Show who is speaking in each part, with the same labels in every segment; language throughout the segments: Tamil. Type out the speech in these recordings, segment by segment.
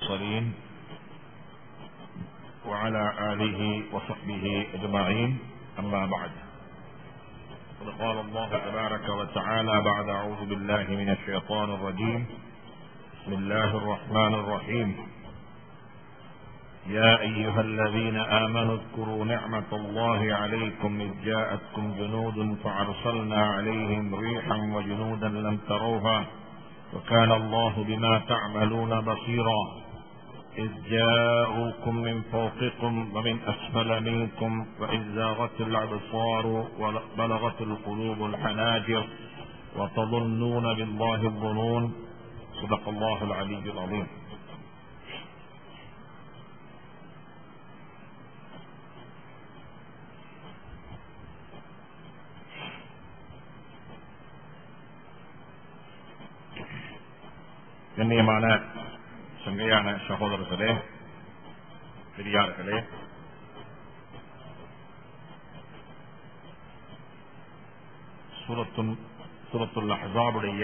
Speaker 1: المرسلين وعلى آله وصحبه أجمعين أما بعد قد قال الله تبارك وتعالى بعد أعوذ بالله من الشيطان الرجيم بسم الله الرحمن الرحيم يا أيها الذين آمنوا اذكروا نعمة الله عليكم إذ جاءتكم جنود فأرسلنا عليهم ريحا وجنودا لم تروها وكان الله بما تعملون بصيرا إذ جاءوكم من فوقكم ومن أسفل منكم وإذ زاغت الأبصار وبلغت القلوب الحناجر وتظنون بالله الظنون صدق الله العلي العظيم கண்ணியமான சங்கையான சகோதரர்களே பெரியார்களே சூரத்துன் சூரத்துல் அஹாபுடைய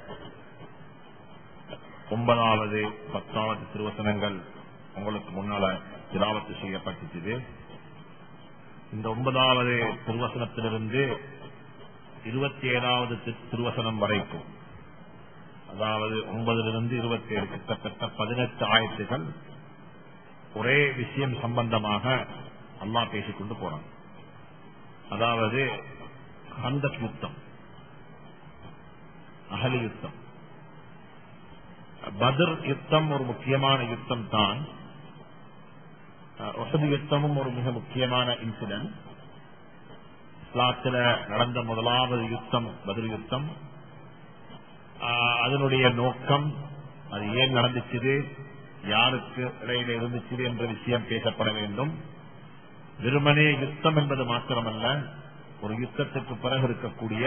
Speaker 1: ஒன்பதாவது பத்தாவது திருவசனங்கள் உங்களுக்கு முன்னால திராவத்து செய்யப்பட்டுச்சு இந்த ஒன்பதாவது திருவசனத்திலிருந்து இருபத்தி ஏழாவது திருவசனம் வரைக்கும் அதாவது ஒன்பதிலிருந்து இருபத்தி ஏழு கிட்டத்தட்ட பதினெட்டு ஆயத்துகள் ஒரே விஷயம் சம்பந்தமாக அல்லா பேசிக்கொண்டு போறான் அதாவது அந்த யுத்தம் அகலி யுத்தம் பதர் யுத்தம் ஒரு முக்கியமான யுத்தம் தான் ஒசது யுத்தமும் ஒரு மிக முக்கியமான இன்சிடென்ட் இஸ்லாத்தில் நடந்த முதலாவது யுத்தம் பதில் யுத்தம் அதனுடைய நோக்கம் அது ஏன் நடந்துச்சு யாருக்கு இடையில இருந்துச்சு என்ற விஷயம் பேசப்பட வேண்டும் வெறுமனே யுத்தம் என்பது மாத்திரமல்ல ஒரு யுத்தத்துக்கு பிறகு இருக்கக்கூடிய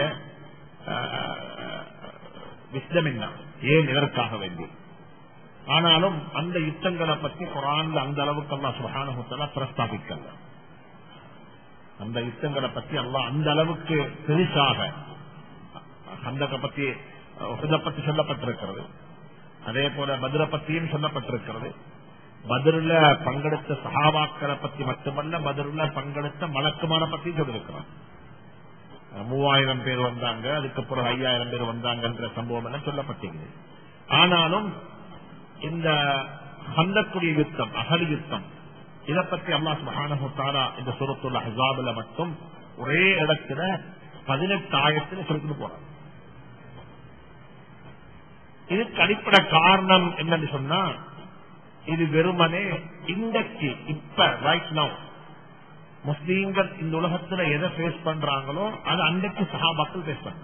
Speaker 1: விஸ்டம் என்ன ஏன் எதற்காக வேண்டி ஆனாலும் அந்த யுத்தங்களை பற்றி குரான்ல அந்த அளவுக்கு அல்லா சுகானுகத்தலா பிரஸ்தாபிக்கல அந்த யுத்தங்களை பற்றி அல்லா அந்த அளவுக்கு பெருசாக அந்த பத்தி உகத பத்தி சொல்லப்பட்டிருக்கிறது அதே போல பத்ர பத்தியும் சொல்லப்பட்டிருக்கிறது பதில பங்கெடுத்த சகாபாக்களை பத்தி மட்டுமல்ல பதில பங்கெடுத்த மலக்குமான பத்தியும் சொல்லியிருக்கிறார் மூவாயிரம் பேர் வந்தாங்க அதுக்கப்புறம் ஐயாயிரம் பேர் வந்தாங்கன்ற சம்பவம் எல்லாம் சொல்லப்பட்டீங்க ஆனாலும் இந்த ஹந்தக்குடிய யுத்தம் அகலி யுத்தம் இதை பத்தி அல்லா சுபானா இந்த சுரத்துள்ள ஹசாபில மட்டும் ஒரே இடத்துல பதினெட்டு ஆயிரத்துல சொல்லிட்டு போறாங்க இதுக்கு அடிப்படை காரணம் என்னன்னு சொன்னா இது வெறுமனே இன்றைக்கு இப்ப ரைட் நவ் முஸ்லீம்கள் இந்த உலகத்துல எதை பேஸ் பண்றாங்களோ அது அன்றைக்கு சகாபாக்கள் பேஸ் பண்றாங்க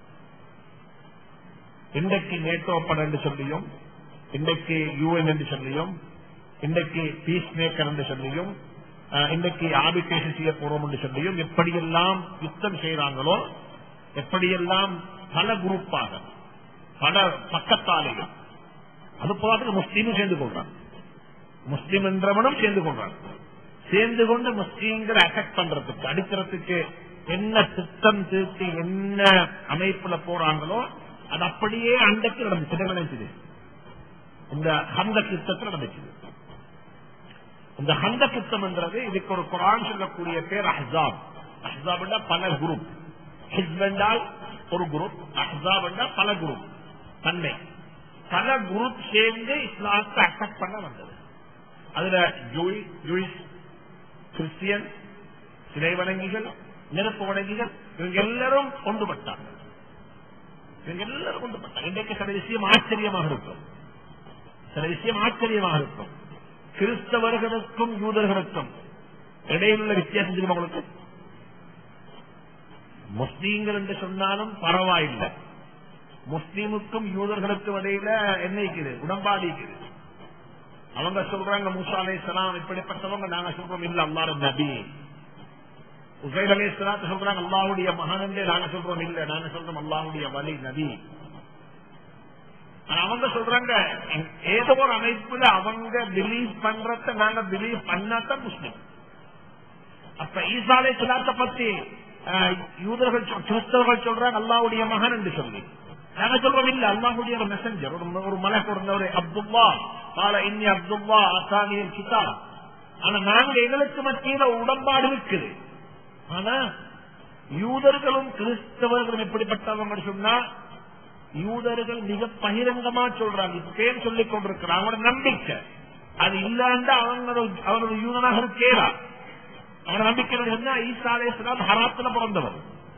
Speaker 1: இன்றைக்கு நேட்டோ படம் என்று சொல்லியும் இன்றைக்கு யூஎன் என்று சொல்லியும் இன்றைக்கு பீஸ் மேக்கர் என்று சொல்லியும் இன்றைக்கு ஆபிட்டேஷன் செய்ய போறோம் என்று சொல்லியும் எப்படியெல்லாம் யுத்தம் செய்யறாங்களோ எப்படியெல்லாம் பல குரூப்பாக பல பக்கத்தாலையும் அது போல முஸ்லீமும் சேர்ந்து கொள்றாங்க முஸ்லீம் என்றவனும் சேர்ந்து கொள்றாங்க சேர்ந்து கொண்டு முஸ்லீம்களை அட்டாக் பண்றதுக்கு அடிக்கிறதுக்கு என்ன திட்டம் தீர்த்தி என்ன அமைப்புல போறாங்களோ அது அப்படியே அன்றைக்கு நடந்துச்சு நடந்துச்சு இந்த ஹந்த கித்தத்தில் நடந்துச்சு இந்த ஹந்த கித்தம் என்றது இதுக்கு ஒரு குரான் சொல்லக்கூடிய பேர் அஹாப் அஹாப் பல குரூப் ஹிஸ்ப் என்றால் ஒரு குரூப் அஹாப் என்றால் பல குரூப் தன்மை பல குரூப் சேர்ந்து இஸ்லாத்தை அட்டாக் பண்ண வந்தது அதுல ஜூயிஸ் கிறிஸ்டியன் சிலை வணங்கிகள் நெருப்பு வணங்கிகள் இவங்க எல்லாரும் கொண்டுபட்டாங்க இவங்க எல்லாரும் கொண்டுபட்டாங்க இன்றைக்கு சில விஷயம் ஆச்சரியமாக இருக்கும் சில விஷயம் ஆச்சரியமாக இருக்கும் கிறிஸ்தவர்களுக்கும் யூதர்களுக்கும் இடையில் உள்ள வித்தியாசம் தெரியுமா உங்களுக்கு முஸ்லீம்கள் என்று சொன்னாலும் பரவாயில்லை முஸ்லீமுக்கும் யூதர்களுக்கும் இடையில என்ன இருக்குது உடம்பாடு இருக்குது அவங்க சொல்றாங்க மூசா அலே சலாம் இப்படிப்பட்டவங்க நாங்க சொல்றோம் இல்ல அல்லாரு நபி உசைல் அலே சலாத்து சொல்றாங்க அல்லாவுடைய மகானந்தே நாங்க சொல்றோம் இல்ல நாங்க சொல்றோம் அல்லாவுடைய வலி நபி அவங்க சொல்றாங்க ஏதோ ஒரு அமைப்புல அவங்க பிலீவ் பண்றத நாங்க பிலீவ் பண்ணாதான் முஸ்லீம் அப்ப ஈசாலை சலாத்தை பத்தி யூதர்கள் கிறிஸ்தவர்கள் சொல்றாங்க அல்லாவுடைய மகன் என்று சொல்லி நாங்க சொல்றோம் இல்ல அல்லாஹுடைய ஒரு மெசஞ்சர் ஒரு ஒரு மலை பிறந்தவர் அப்துல்லா கால இன்னி அப்துல்லா ஆசானியல் கிதா ஆனா நாங்க எங்களுக்கு மத்தியில உடன்பாடு இருக்குது ஆனா யூதர்களும் கிறிஸ்தவர்களும் எப்படிப்பட்டவங்க சொன்னா யூதர்கள் மிக பகிரங்கமா சொல்றாங்க பேர் சொல்லிக் கொண்டிருக்கிறாங்க அவங்களோட நம்பிக்கை அது இல்லாண்டா அவங்க அவனோட யூதனாக இருக்கேரா அவன நம்பிக்கை என்ன ஈசா அலேஸ்லாம் ஹராத்துல பிறந்தவர்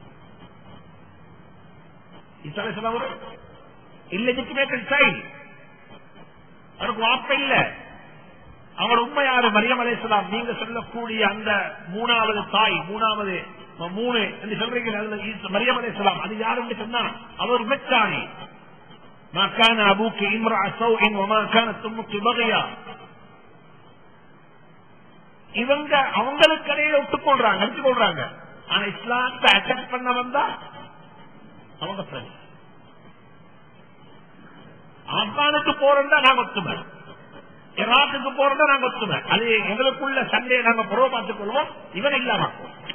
Speaker 1: ஈசா அலேஸ்லாம் ஒரு இல்லெஜிட்டிமேட்டட் சைல்ட் அவருக்கு வார்த்தை இல்ல அவர் உண்மை யாரு மரியம் அலேஸ்லாம் நீங்க சொல்லக்கூடிய அந்த மூணாவது தாய் மூணாவது மூணு என்று சொல்றீங்க அதுல ஈசா- மரியம் அலேஸ்லாம் அது யாருன்னு சொன்னா அவர் விபச்சாரி ما كان أبوك امرأ سوء وما كانت أمك بغيا இவங்க அவங்களுக்கு இடையில ஒட்டுக்கொள்றாங்க எடுத்துக்கொள்றாங்க ஆனா இஸ்லாத்தை அட்டாக் பண்ண வந்தா அவங்க friends. ஆப்கானுக்கு போறோம்னா நாங்க ஒத்துமை ஈராக்குக்கு போறோம்னா நாங்க ஒத்துமை அது எங்களுக்குள்ள சண்டையை நாங்க புறவை பார்த்துக் கொள்வோம் இவன் இல்லாம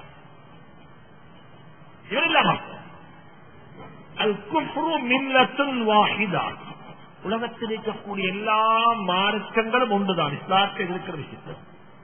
Speaker 1: இவன் இல்லாம அது குஃப்ரு மில்லத்துன் வாஹிதா உலகத்தில் இருக்கக்கூடிய எல்லா மார்க்கங்களும் ஒன்றுதான் இஸ்லாத்தில் இருக்கிற விஷயத்தில்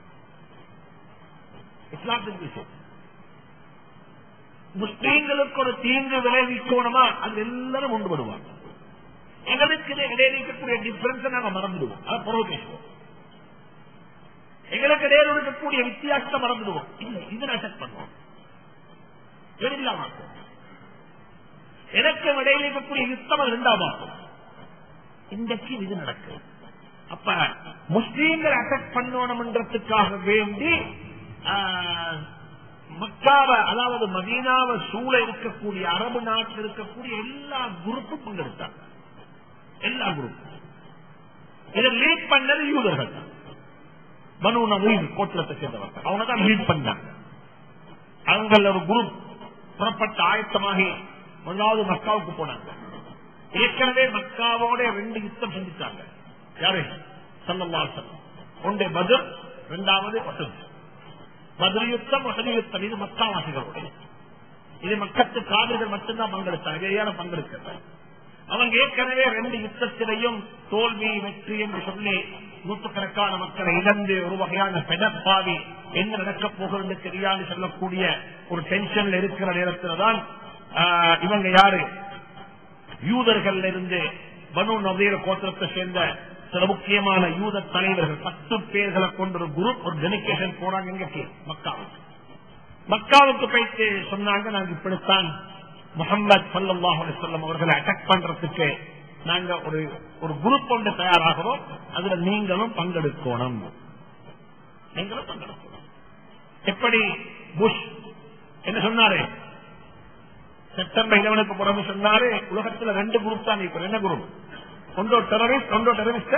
Speaker 1: இஸ்லாத்தின் விஷயம் முஸ்லீம்களுக்கு ஒரு தீங்கு விளைவிக்கணுமா அது எல்லாரும் ஒன்றுபடுவாங்க எங்களுக்கு இடையில இருக்கக்கூடிய டிஃபரன்ஸ் நாங்க மறந்துடுவோம் அதை புறவு பேசுவோம் எங்களுக்கு இடையில இருக்கக்கூடிய வித்தியாசத்தை மறந்துடுவோம் இல்ல இது அட்டாக் பண்ணுவோம் இல்லாம எனக்கு இடையில இருக்கக்கூடிய யுத்தம் இரண்டாமாக்கும் இன்றைக்கு இது நடக்கும் அப்ப முஸ்லீம்கள் அட்டாக் பண்ணணும்ன்றதுக்காக வேண்டி ஆஹ், மக்காவை அதாவது மதீனாவை சூழ இருக்கக்கூடிய அரபு நாட்டில் இருக்கக்கூடிய எல்லா குரூப்பும் பங்கெடுத்தாங்க எல்லா குரூப்பும் இதை லீட் பண்ணது யூதர்கள் மனு நவீன் கோத்திரத்தை சேர்ந்தவர்கள் அவங்க தான் லீட் பண்ணாங்க அவங்கள ஒரு குரூப் புறப்பட்ட ஆயத்தமாகி முதலாவது மக்காவுக்கு போனாங்க ஏற்கனவே மக்காவோட ரெண்டு யுத்தம் செஞ்சுட்டாங்க யாரு சல்லல்லாசன் ஒன்றே பதில் இரண்டாவது வசந்த் பதில் யுத்தம் வசதி யுத்தம் இது மக்காவாசிகளோட இது மக்கத்து காவிர்கள் மட்டும்தான் பங்கெடுத்தாங்க வேற யாரும் பங்கெடுக்கல அவங்க ஏற்கனவே ரெண்டு யுத்தத்திலையும் தோல்வி வெற்றி என்று சொல்லி நூற்றுக்கணக்கான மக்களை இழந்து ஒரு வகையான பெடப்பாவி என்ன நடக்கப் போகிறது தெரியாது சொல்லக்கூடிய ஒரு டென்ஷன்ல இருக்கிற நேரத்தில்தான் ஆஹ், இவங்க யாரு யூதர்கள் இருந்து பனு நவீர கோத்திரத்தை சேர்ந்த சில முக்கியமான யூத தலைவர்கள் பத்து பேர்களை கொண்ட ஒரு குரூப் ஒரு டெலிகேஷன் போறாங்க எங்க மக்காவுக்கு மக்காவுக்கு போயிட்டு சொன்னாங்க நாங்க இப்படித்தான் முகமது சல்லாஹ் சொல்லம் அவர்களை அட்டாக் பண்றதுக்கு நாங்க ஒரு ஒரு குரூப் ஒன்று தயாராகிறோம் அதுல நீங்களும் பங்கெடுக்கணும் நீங்களும் பங்கெடுக்கணும் எப்படி புஷ் என்ன சொன்னாரு செப்டம்பர் இலவனுக்கு புறமே சொன்னாரு உலகத்துல ரெண்டு குரூப் தான் இப்ப என்ன குரூப் ஒன்றோ டெரரிஸ்ட் ஒன்றோ டெரரிஸ்ட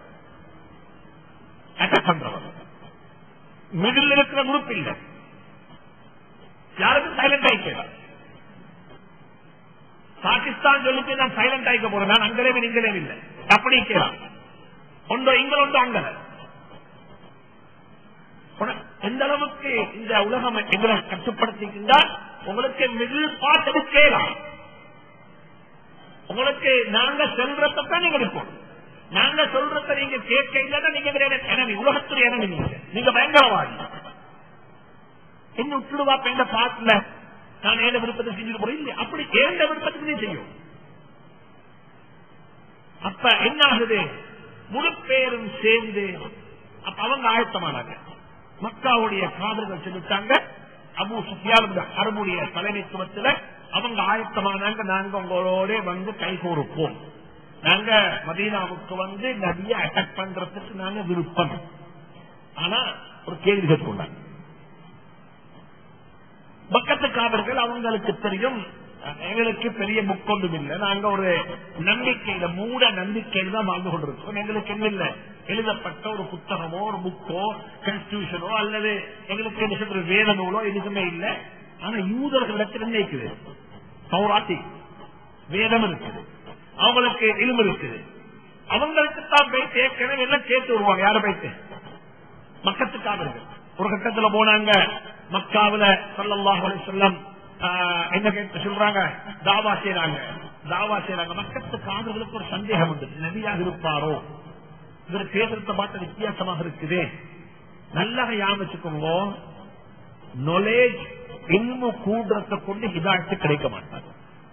Speaker 1: அட்டாக் பண்றவர் மிடில் இருக்கிற குரூப் இல்ல யாருக்கும் சைலண்ட் ஆயிக்கலாம் பாகிஸ்தான் சொல்லிட்டு நான் சைலண்ட் ஆயிக்க போறேன் நான் அங்கலே நீங்களே இல்லை அப்படி கேலாம் ஒன்றோ இங்க ஒன்றோ அங்கல உன- எந்த அளவுக்கு இந்த உலகம் எங்களை கட்டுப்படுத்திக்கின்றால் உங்களுக்கு மிடில் பார்ட் எடுக்கலாம் உங்களுக்கு நாங்க சொல்றதான் நீங்க எடுப்போம் நாங்க சொல்றத நீங்க கேட்க இல்லைன்னா நீங்க எனவி உலகத்துல எனவி நீங்க நீங்க பயங்கரவாதி என்ன விட்டுடுவா எந்த பாட்டுல நான் ஏழை விருப்பத்தை செஞ்சுட்டு போறேன் இல்லை அப்படி ஏந்த விருப்பத்துக்கு நீ செய்யும் அப்ப என்ன ஆகுது முழு பேரும் சேர்ந்து அப்ப அவங்க ஆயத்தமானாங்க மக்காவுடைய காதல்கள் சொல்லிட்டாங்க அபு சுஃபியான் அரபுடைய தலைமைத்துவத்துல அவங்க ஆயத்தமானாங்க நாங்க உங்களோட வந்து கைகோர்ப்போம் நாங்க மதீனாவுக்கு வந்து நதிய அட்டாக் பண்றதுக்கு நாங்க விருப்பம் ஆனா ஒரு கேள்வி கேட்டுக்கொண்டாங்க பக்கத்து காவர்கள் அவங்களுக்கு தெரியும் எங்களுக்கு பெரிய புக் ஒன்றும் இல்லை நாங்க ஒரு நம்பிக்கையில மூட நம்பிக்கையில தான் வாழ்ந்து கொண்டிருக்கோம் எங்களுக்கு என்ன இல்லை எழுதப்பட்ட ஒரு புத்தகமோ ஒரு புக்கோ கான்ஸ்டியூஷனோ அல்லது எங்களுக்கு என்ன சொல்ற வேத நூலோ எதுக்குமே இல்லை ஆனா யூதர்களிடத்தில் என்ன இருக்குது சௌராத்தி வேதம் இருக்குது அவங்களுக்கு இலும்பு இருக்குது அவங்களுக்கு தான் போயிட்டு ஏற்கனவே எல்லாம் கேட்டு வருவாங்க யார போயிட்டு மக்கத்து காவல்கள் ஒரு கட்டத்துல போனாங்க மக்காவில சல்லல்லாஹு அலைஹி வஸல்லம் ஆஹ், என்ன கேட்டு சொல்றாங்க தாவா செய்யறாங்க தாவா செய்யறாங்க மக்கத்து காவல்களுக்கு ஒரு சந்தேகம் உண்டு நபியாக இருப்பாரோ இவர் பேசுறத பார்த்து வித்தியாசமாக இருக்குது நல்லா யாமிச்சுக்கோங்க நாலேஜ் இன்னும் கூடுறத கொண்டு ஹிதாயத்து கிடைக்க மாட்டாங்க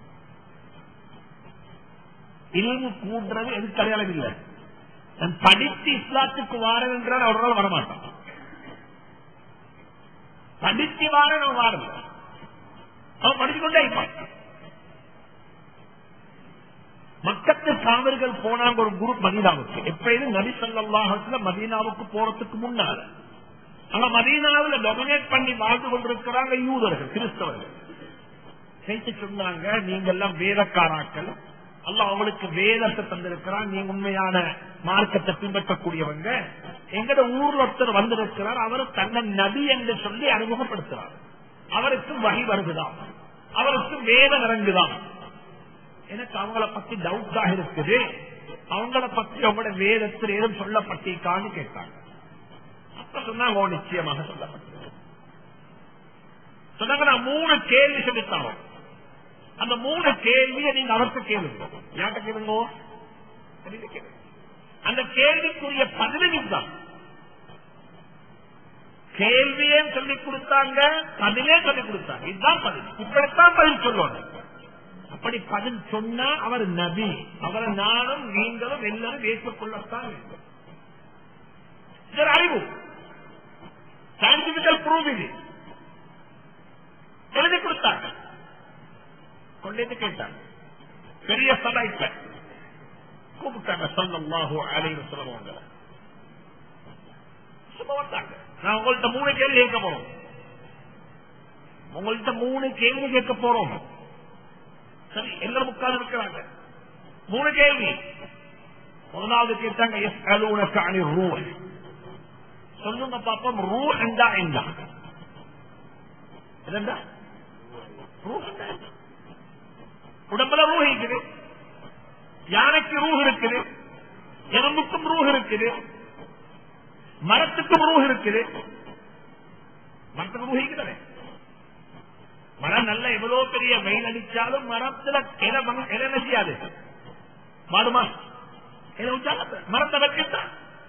Speaker 1: இல்மு கூடுறது எதுக்கு அடையாளம் இல்லை நான் படித்து இஸ்லாத்துக்கு வாரன் என்றால் அவரால் வரமாட்டான் படித்து வாரன் அவன் வாரல அவன் படிச்சுக்கொண்டே இருப்பான் மக்கத்து காவல்கள் போனாங்க ஒரு குரு மதீனாவுக்கு எப்பயும் நபி சொல்லாஹத்துல மதீனாவுக்கு போறதுக்கு முன்னால ஆனா மதீனாவுல டொமினேட் பண்ணி வாழ்ந்து கொண்டிருக்கிறாங்க யூதர்கள் கிறிஸ்தவர்கள் சேர்த்து சொன்னாங்க நீங்க எல்லாம் வேதக்காராக்கள் அல்ல அவங்களுக்கு வேதத்தை தந்திருக்கிறான் நீங்க உண்மையான மார்க்கத்தை பின்பற்றக்கூடியவங்க எங்கட ஊர்ல ஒருத்தர் வந்திருக்கிறார் அவர் தன்னை நபி என்று சொல்லி அறிமுகப்படுத்துறார் அவருக்கு வகை வருதுதான் அவருக்கு வேதம் இறங்குதான் எனக்கு அவங்கள பத்தி டவுட்டாக இருக்குது அவங்கள பத்தி அவங்களோட வேதத்தில் ஏதும் சொல்லப்பட்டிருக்கான்னு கேட்டாங்க அப்ப சொன்னாங்க "ஓ, நிச்சயமாக சொல்லப்பட்டது சொன்னாங்க நான் மூணு கேள்வி சொல்லித்தாரோம் அந்த மூணு கேள்வியை நீங்க அவர்கிட்ட கேளுங்க யார்கிட்ட கேளுங்க சரியா கேளுங்க. அந்த கேள்விக்குரிய பதிலும் இதுதான் கேள்வியே சொல்லிக் கொடுத்தாங்க பதிலே சொல்லிக் கொடுத்தாங்க இதுதான் பதில் இப்படித்தான் பதில் சொல்லணும் அப்படி பதில் சொன்னா அவர் நபி அவரை நானும் நீங்களும் எல்லாரும் ஏற்றுக்கொள்ளத்தான் வேண்டும் இது ஒரு அறிவு சயின்டிபிக்கல் ப்ரூவ் இது எழுதி கொடுத்தாங்க கொண்டு கேட்டாங்க பெரிய சபைக்க கூப்பிட்டாங்க சொல்லல்லாஹு அலைவு சொல்லுவாங்க சும்மா வந்தாங்க நான் உங்கள்கிட்ட மூணு கேள்வி கேட்க போறோம் உங்கள்கிட்ட மூணு கேள்வி கேட்க போறோம் சரி எல்லாரும் உட்கார்ந்து இருக்கிறாங்க மூணு கேள்வி முதலாவது கேட்டாங்க எஸ் அலுவலக அணி ரூ சொல்லுங்க பாப்போம் ரூ என்றா என்ன என்னண்டா ரூ என்றா என்ன? உடம்புல ரூஹ் இருக்குது யானைக்கு ரூஹ் இருக்குது எறும்புக்கும் ரூஹ் இருக்குது மரத்துக்கும் ரூஹ் இருக்குது மரத்துக்கு ரூஹ் இருக்குதானே மரம் நல்ல எவ்வளவு பெரிய வெயில் அடிச்சாலும் மரத்துல இலை மங்க- இலை என்ன செய்யாது மாடுமா இலை உச்சால மரத்தை வச்சுட்டா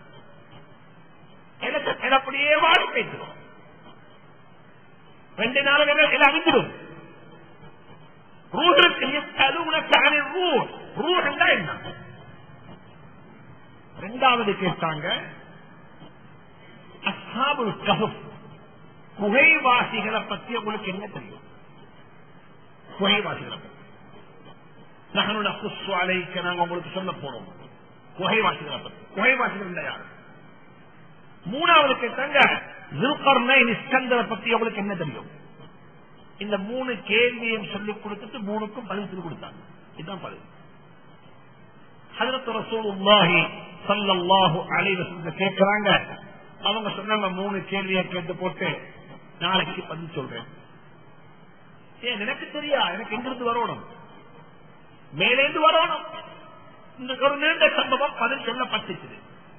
Speaker 1: இலை இலை அப்படியே வாடி பேசிடும் ரெண்டு நாள் இலை அழிஞ்சிடும் ரூஹுக்கு உனக்கான ரூ ரூ என்றா என்ன ரெண்டாவது கேட்டாங்க அஸ்ஹாபுல் கஹஃப் குகைவாசிகளை பத்தி உங்களுக்கு என்ன தெரியும் குகைவாசிகளை பத்தி நகனோட குஸ்வாலைக்கு நாங்க உங்களுக்கு சொல்ல போறோம் குகைவாசிகளை பத்தி குகைவாசிகள் இருந்தா யாரு மூணாவது கேட்டாங்க ஜுல்கர்னைன் இஸ்கந்தரை பத்தி உங்களுக்கு என்ன தெரியும் இந்த மூணு கேள்வியும் சொல்லிக் கொடுத்துட்டு மூணுக்கும் பதில் சொல்லிக் கொடுத்தாங்க இதுதான் பதில் ஹதரத் ரசூலுல்லாஹி ஸல்லல்லாஹு அலைஹி வஸல்லம் கேக்குறாங்க அவங்க சொன்னாங்க மூணு கேள்வியை கேட்டு போட்டு நாளைக்கு பதில் சொல்றேன் ஏன் எனக்கு தெரியா எனக்கு எங்கிருந்து வரணும் மேலேந்து வரணும் இந்த ஒரு நீண்ட சம்பவம் பதில் சொல்லப்பட்டுச்சு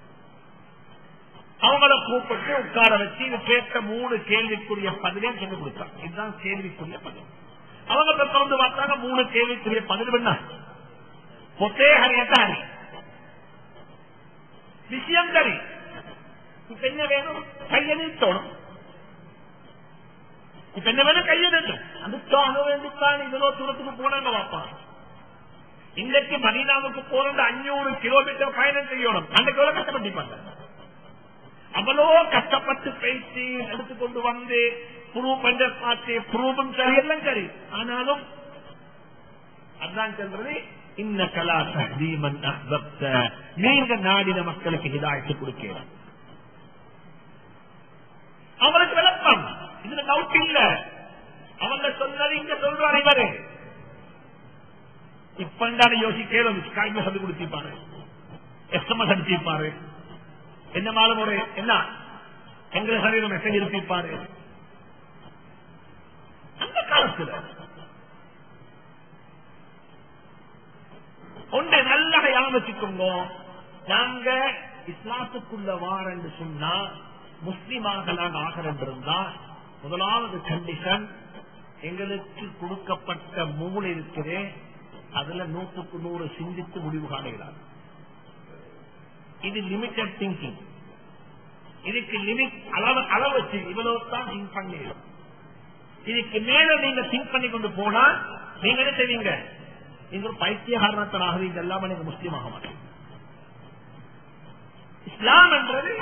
Speaker 1: அவங்கள கூப்பிட்டு உட்கார வச்சு இது கேட்ட மூணு கேள்விக்குரிய பதிலே சொல்லி கொடுத்தாங்க இதுதான் கேள்விக்குரிய பதில் அவங்க இப்ப திறந்து பார்த்தாங்க மூணு கேள்விக்குரிய பதில் என்ன பொத்தே ஹரியத்த ஹரி விஷயம் சரி இப்ப என்ன வேணும் கையை நீட்டணும் இப்ப என்ன வேணும் கையை நீட்டும் அதுக்காக வேண்டித்தான் இவ்வளவு தூரத்துக்கு போனாங்க பாப்பா இன்றைக்கு மதீனாவுக்கு போறது அஞ்சூறு கிலோமீட்டர் பயணம் செய்யணும் அன்றைக்கு எவ்வளவு கஷ்டப்பட்டிருப்பாங்க அவ்வளோ கஷ்டப்பட்டு பேசி எடுத்துக்கொண்டு வந்து ப்ரூவ் பண்ற பார்த்து ப்ரூவும் சரி எல்லாம் சரி ஆனாலும் அதான் சொல்றது இன்ன கலா சஹ்தீமன் அஹ்பப்த நீங்க நாடின மக்களுக்கு ஹிதாயத்து கொடுக்கிறோம் அவனுக்கு விளக்கம் இதுல டவுட் இல்ல அவங்க சொன்னது இங்க சொல்றாரு இவரு இப்பண்டான யோசிக்கலும் காய்மை சொல்லி கொடுத்திருப்பாரு எஸ்எம்எஸ் அடிச்சிருப்பாரு என்ன மாலும் ஒரு என்ன எங்க சரீரம் மெசேஜ் இருப்பிப்பாரு அந்த காலத்துல ஒன்றை நல்லா யாமச்சிக்கோங்க நாங்க இஸ்லாத்துக்குள்ள வாரன்னு சொன்னா முஸ்லிமாக நாங்க ஆகிறோம் முதலாவது கண்டிஷன் எங்களுக்கு கொடுக்கப்பட்ட மூளை இருக்குது அதுல நூற்றுக்கு நூறு சிந்தித்து முடிவு காணுகிறார் இது லிமிட்டட் திங்கிங் இதுக்கு லிமிட் அளவு அளவு வச்சு இவ்வளவு தான் திங்க் பண்ணிடும் இதுக்கு மேல நீங்க திங்க் பண்ணி கொண்டு போனா நீங்க என்ன செய்வீங்க நீங்க ஒரு பைத்தியகாரணத்தன் ஆகுவீங்க எல்லாம் நீங்க முஸ்லீம் ஆக மாட்டீங்க இஸ்லாம் என்றது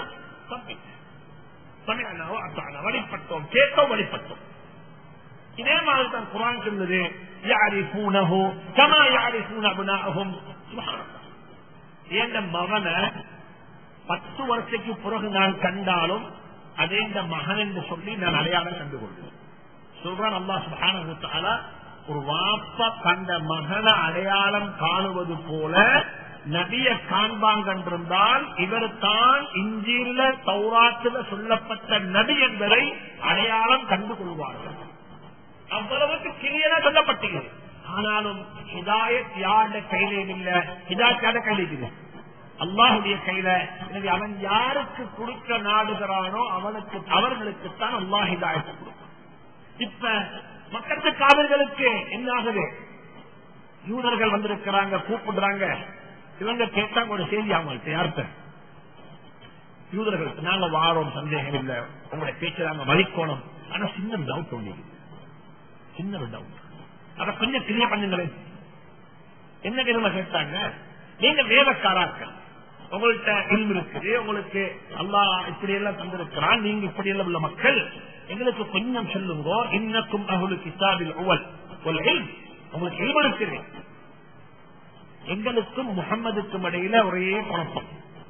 Speaker 1: வழிபட்டோம் கேட்டோம் வழிபட்டோம் இதே மாதிரி தான் குரான் சொல்லுது யாரிஃபூனஹு கமா யாரிஃபூன அப்னாஅஹும் சுப்ஹானல்லாஹ் என்ற மகனை பத்து வருஷத்துக்கு பிறகு நான் கண்டாலும் அதே இந்த மகன் என்று சொல்லி நான் அடையாளம் கண்டுகொள்வேன் சொல்றான் அல்லா சுபான ஒரு வாப்பா தந்த மகனை அடையாளம் காணுவது போல நபிய காண்பாங்கன்றிருந்தால் இவர் தான் இஞ்சியில தௌராத்துல சொல்லப்பட்ட நபி என்பதை அடையாளம் கண்டு கொள்வார்கள் அவ்வளவுக்கு கிளியரா சொல்லப்பட்டது ஆனாலும் ஹிதாயத் யாருடைய கையிலே இல்ல ஹிதாயத் யாருடைய கையில இருக்குது அல்லாஹுடைய கையில எனவே அவன் யாருக்கு கொடுக்க நாடுகிறானோ அவனுக்கு அவர்களுக்குத்தான் அல்லாஹ் ஹிதாயத்தை கொடுக்கும் இப்ப மக்கத்து காவல்களுக்கு என்ன ஆகுது யூதர்கள் வந்திருக்கிறாங்க கூப்பிடுறாங்க இவங்க கேட்டாங்க ஒரு செய்தி அவங்கள்ட்ட யார்கிட்ட யூதர்களுக்கு நாங்க வாரோம் சந்தேகம் இல்ல உங்களுடைய பேச்சு நாங்க மதிக்கணும் ஆனா சின்ன டவுட் ஒண்ணு சின்ன ஒரு டவுட் அத கொஞ்சம் கிளியர் பண்ணுங்களேன் என்ன கிழமை கேட்டாங்க நீங்க வேலைக்காராக்கள் உங்கள்கிட்ட இல்மு இருக்குது உங்களுக்கு அல்லா இப்படி எல்லாம் தந்திருக்கிறான் நீங்க இப்படி எல்லாம் உள்ள மக்கள் எங்களுக்கு கொஞ்சம் சொல்லுங்க இன்னக்கும் அவளுக்கு கிதாபில் உவல் உங்களுக்கு இல்மு இருக்குது எங்களுக்கும் முகம்மதுக்கும் இடையில ஒரே குழப்பம்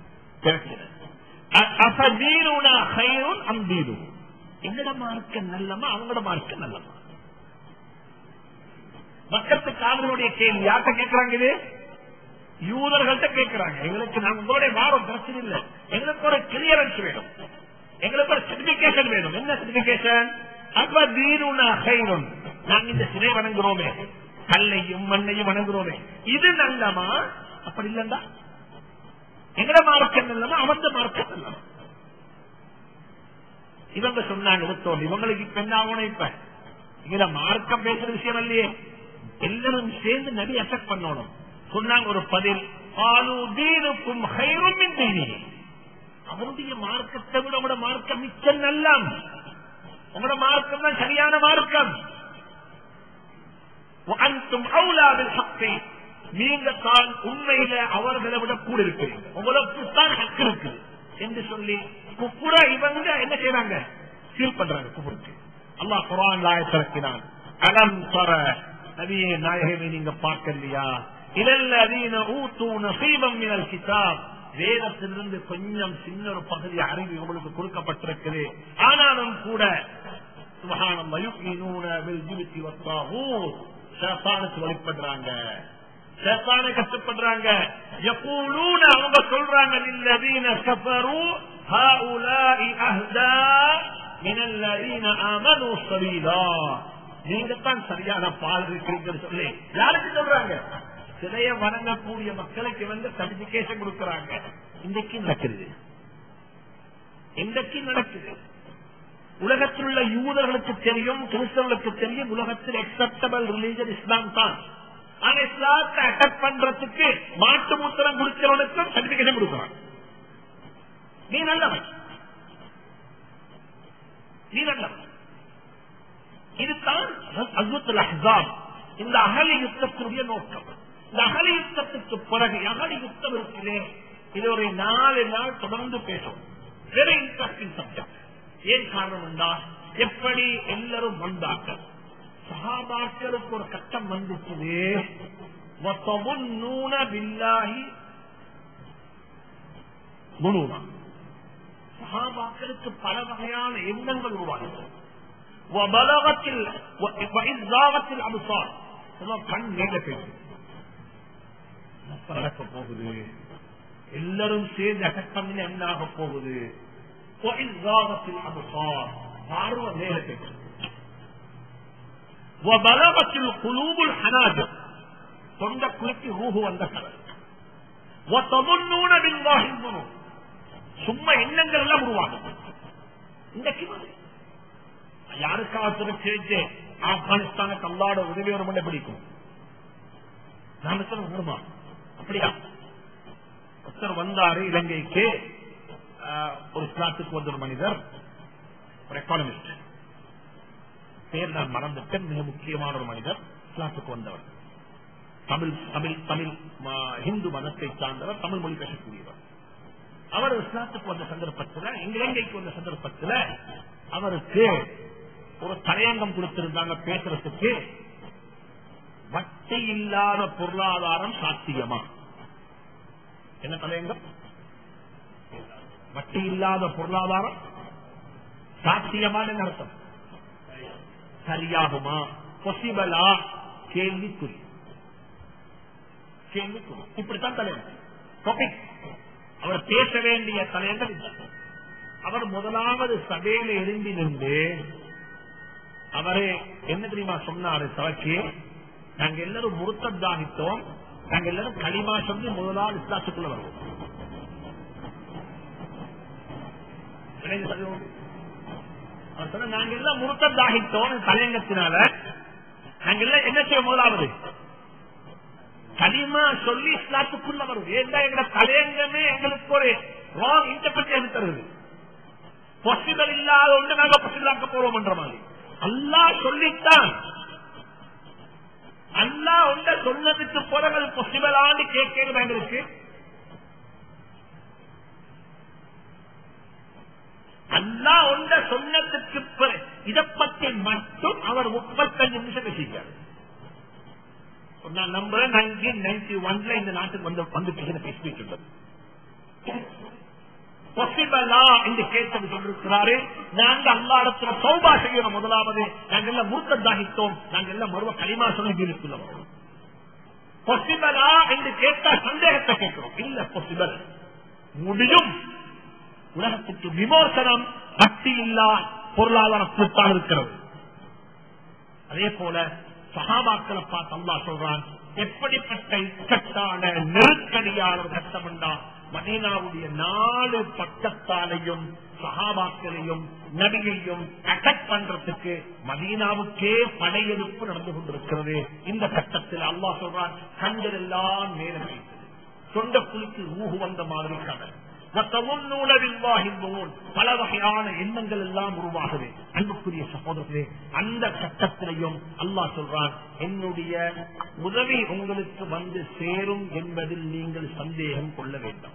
Speaker 1: எங்கட மார்க்க நல்லமா அவங்களோட மார்க்க நல்லமா மக்களுக்கு காதலுடைய கேள்வி யார்கிட்ட கேட்கிறாங்க இது யூதர்கள்ட்ட கேட்கிறாங்க எங்களுக்கு நாங்க உங்களுடைய வாரம் பிரச்சனை இல்லை எங்களுக்கு ஒரு கிளியரன்ஸ் வேணும் எங்களுக்கு ஒரு சர்டிபிகேஷன் வேணும் என்ன சர்டிபிகேஷன் அப்ப தீனுனா ஹைரும் நாங்க இந்த சிலை வணங்குறோமே கல்லையும் மண்ணையும் வணங்குறோமே இது நல்லமா அப்படி இல்லண்டா எங்கட மார்க்கம் நல்லமா அவந்த மார்க்கம் நல்லமா இவங்க சொன்னாங்க எடுத்தோம் இவங்களுக்கு இப்ப என்ன ஆகணும் இப்ப இதுல மார்க்கம் பேசுற விஷயம் இல்லையே எல்லாரும் சேர்ந்து நடி அஃபெக்ட் பண்ணணும் சொன்னாங்க ஒரு பதில் ஆளுதீனுக்கும் ஹைரும் தீனி அவருடைய மார்க்கத்தை விட உங்களோட மார்க்கம் மிச்சம் நல்லம் உங்களோட மார்க்கம் தான் சரியான மார்க்கம் அன்றும் அவுலாவில் சக்தி நீங்க தான் உண்மையில அவர்களை விட கூட இருக்கிறீங்க உங்களுக்கு தான் ஹக்கு இருக்கு என்று சொல்லி குப்புற இவங்க என்ன செய்யறாங்க ஃபீல் பண்றாங்க குப்புருக்கு அல்லாஹ் குரான் லாயத்திறக்கினான் அலம் தர நபியே நாயகமே நீங்க பார்க்கலையா இதல்லதீன ஊத்து நசீபம் மினல் கிதாப் வேதத்திலிருந்து கொஞ்சம் சின்ன ஒரு பகுதி அறிவு உங்களுக்கு கொடுக்கப்பட்டிருக்குது ஆனாலும் கூட சுபஹானம் வயுக்மினூன பில் ஜிபித்தி வத்தாகூத் ஷேத்தானுக்கு வழிபடுறாங்க ஷேத்தானை கஷ்டப்படுறாங்க யகூலூன அவங்க சொல்றாங்க லில்லதீன கஃபரு ஹாஉலாஇ அஹ்தா மினல்லதீன ஆமனூ சபீலா நீங்க தான் சரியான பால் இருக்கிறீங்கன்னு சொல்லி யாருக்கு சொல்றாங்க சிலைய வணங்கக்கூடிய மக்களுக்கு வந்து சர்டிபிகேஷன் கொடுக்கறாங்க இன்றைக்கு நடக்குது இன்றைக்கு நடக்குது உலகத்தில் உள்ள யூதர்களுக்கு தெரியும் கிறிஸ்தவர்களுக்கு தெரியும் உலகத்தில் அக்செப்டபிள் ரிலீஜன் இஸ்லாம் தான் ஆனா இஸ்லாத்தை அட்டாக் பண்றதுக்கு மாட்டு மூத்திரம் குடிக்கிறவனுக்கும் சர்டிபிகேஷன் கொடுக்கிறான் நீ நல்லவன் நீ நல்லவன் இதுதான் அஸ்வத்துல் அஹ்ஸாப் இந்த அகலி யுத்தத்தினுடைய நோக்கம் இந்த அகலி யுத்தத்துக்கு பிறகு அகலி யுத்தம் இருக்கிறே இது ஒரு நாலு நாள் தொடர்ந்து பேசும் வெரி இன்ட்ரெஸ்டிங் சப்ஜெக்ட் ஏன் காரணம் என்றால் எப்படி எல்லாரும் வந்தார்கள் சகாபாக்களுக்கு ஒரு கட்டம் வந்துச்சுது சகாபாக்களுக்கு பல வகையான எண்ணங்கள் உருவானது அனுசார் கண் மேல பேசு நடக்க போகுது எல்லாரும் சேர்ந்து அட்டக் பண்ணி என்ன ஆக போகுது பார்வை மேல பேசு وبلغت القلوب الحناجر தொண்ட குலுக்கி ரூஹு வந்த கலர் وتظنون بالله الظنون சும்மா எண்ணங்கள் எல்லாம் உருவாகும் இன்றைக்கு யாருக்காவது சேர்த்து ஆப்கானிஸ்தானுக்கு அல்லாட உதவி ஒரு மண்டை பிடிக்கும் நாம சொல்ல வருமா அப்படியா ஒருத்தர் வந்தாரு இலங்கைக்கு ஆஹ், ஒரு ஸ்லாத்துக்கு வந்த ஒரு மனிதர் ஒரு எக்கானமிஸ்ட் பேர் நான் மறந்துட்டேன் மிக முக்கியமான ஒரு மனிதர் ஸ்லாத்துக்கு வந்தவர் தமிழ் தமிழ் தமிழ் ம- ஹிந்து மதத்தை சார்ந்தவர் தமிழ் மொழி பேசக்கூடியவர் அவர் இஸ்லாத்துக்கு வந்த சந்தர்ப்பத்தில் எங்க இலங்கைக்கு வந்த சந்தர்ப்பத்தில் அவருக்கு ஒரு தலையங்கம் கொடுத்திருந்தாங்க பேசுறதுக்கு வட்டி இல்லாத பொருளாதாரம் சாத்தியமா என்ன தலையங்கம் வட்டி இல்லாத பொருளாதாரம் சாத்தியமான அர்த்தம் சரியாகுமா பொசிபலா கேள்விக்குறி கேள்விக்குறி இப்படித்தான் தலையங்கம் டாபிக் அவர் பேச வேண்டிய தலையங்கம் இல்லை. அவர் முதலாவது சபையில எழுந்தி நின்று அவரே என்ன தெரியுமா சொன்னாரு சவக்கி நாங்க எல்லாரும் முருத்தத்தாகித்தோம் நாங்க எல்லாரும் களிமா சொல்லி முதலாவது இஸ்லாத்துக்குள்ள வருவோம் விளைஞ்சு சொல்லுவோம். அவர் சொன்ன நாங்க எல்லாம் முருத்தத்தாகித்தோம் தலையங்கத்தினால நாங்க எல்லாம் என்ன செய்ய முதலாவது களிமா சொல்லி இஸ்லாத்துக்குள்ள வரும் ஏன்னா எங்க தலையங்கமே எங்களுக்கு ஒரு ராங் இன்டர்பிரேஷன் தருது பாசிபிள் இல்லாத ஒன்று நாங்க பாசிபிளாக்க போறோம் என்ற மாதிரி அல்லாஹ் சொல்லித்தான் அல்லாஹ் ஒன்ற சொன்னதுக்கு பிறகு அது பாசிபிளான்னு கேட்கணும் எங்களுக்கு அல்லாஹ் ஒன்ற சொன்னதுக்கு பிறகு இதை பற்றி மட்டும் அவர் முப்பத்தஞ்சு நிமிஷம் பேசிக்கிறார் நான் நம்புறேன் நைன்டீன் நைன்டி ஒன்ல இந்த நாட்டுக்கு வந்து வந்து பேசின பேசிட்டு உள்ளது பொசிபலா என்று கேட்டது சொல்லிருக்கிறாரு நாங்க அல்லாடத்துல சௌபா செய்யணும் முதலாவது நாங்க எல்லாம் மூர்த்ததாகித்தோம் நாங்க எல்லாம் மறுவ களிமா சொல்லி வீட்டுக்குள்ள வரோம் பொசிபலா என்று கேட்டா சந்தேகத்தை கேட்கிறோம் இல்ல பொசிபல் முடியும் உலகத்துக்கு விமோசனம் பக்தி இல்லா பொருளாதாரத்தில் தான் இருக்கிறது அதே போல சகாபாக்களை பார்த்து அல்லா சொல்றான் எப்படிப்பட்ட இக்கட்டான நெருக்கடியான ஒரு கட்டம் என்றா மதீனாவுடைய நாலு பக்கத்தாலையும் சகாபாக்களையும் நபியையும் அட்டாக் பண்றதுக்கு மதீனாவுக்கே படையெடுப்பு நடந்து கொண்டிருக்கிறது இந்த கட்டத்தில் அல்லாஹ் சொல்றான் கண்கள் எல்லாம் நேரம் வைத்தது சொந்த குளிக்கு ஊகு வந்த மாதிரி கடல் பல வகையான எண்ணங்கள் எல்லாம் உருவாகுது அன்புக்குரிய சகோதரர்களே அந்த கட்டத்திலையும் அல்லாஹ் சொல்றான் என்னுடைய உதவி உங்களுக்கு வந்து சேரும் என்பதில் நீங்கள் சந்தேகம் கொள்ள வேண்டாம்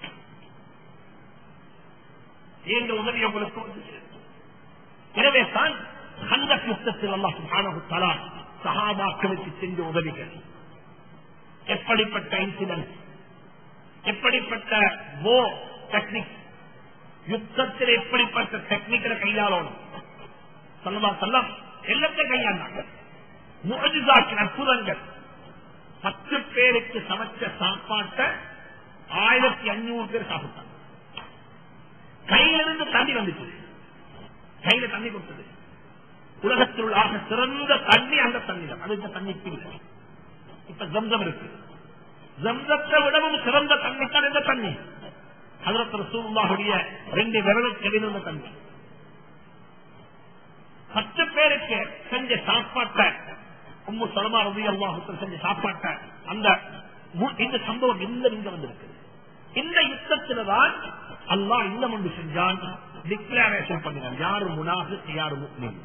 Speaker 1: என்ற உதவி உங்களுக்கு வந்து சேரும். எனவே தான் அந்த யுத்தத்தில் அல்லாஹ் சுப்ஹானஹு தஆலா சஹாபாக்களுக்கு செஞ்ச உதவிகள் எப்படிப்பட்ட இன்சிடென்ட் எப்படிப்பட்ட வோ டெக்னிக் யுத்தத்தில் எப்படிப்பட்ட டெக்னிக்கலை கையாளணும் சொல்லமா சொல்லம் எல்லாத்தையும் கையாண்டாங்க முகஜிதாக்கின் அற்புதங்கள் பத்து பேருக்கு சமைச்ச சாப்பாட்டை ஆயிரத்தி அஞ்சூறு பேர் சாப்பிட்டாங்க கையிலிருந்து தண்ணி வந்துச்சு கையில தண்ணி கொடுத்தது உலகத்தில் உள்ள ஆக சிறந்த தண்ணி அந்த தண்ணி தான் அது இந்த தண்ணிக்கு இல்லை இப்ப ஜம்சம் இருக்கு ஜம்சத்தை விடவும் சிறந்த தண்ணி தான் இந்த தண்ணி அதற்கு ரசூலுல்லாஹுடைய ரெண்டு விரலுக்கு எழுந்த தண்ணி பத்து பேருக்கு செஞ்ச சாப்பாட்டை உம்மு சலமா ரவி அல்லாஹுக்கு செஞ்ச சாப்பாட்டை அந்த மு- இந்த சம்பவம் எல்லாம் இங்க வந்திருக்கு இந்த யுத்தத்துல தான் அல்லாஹ் இன்னும் ஒன்று செஞ்சான் டிக்ளரேஷன் பண்ணினான் யாரு முனாஃபி யாரு முக்மின்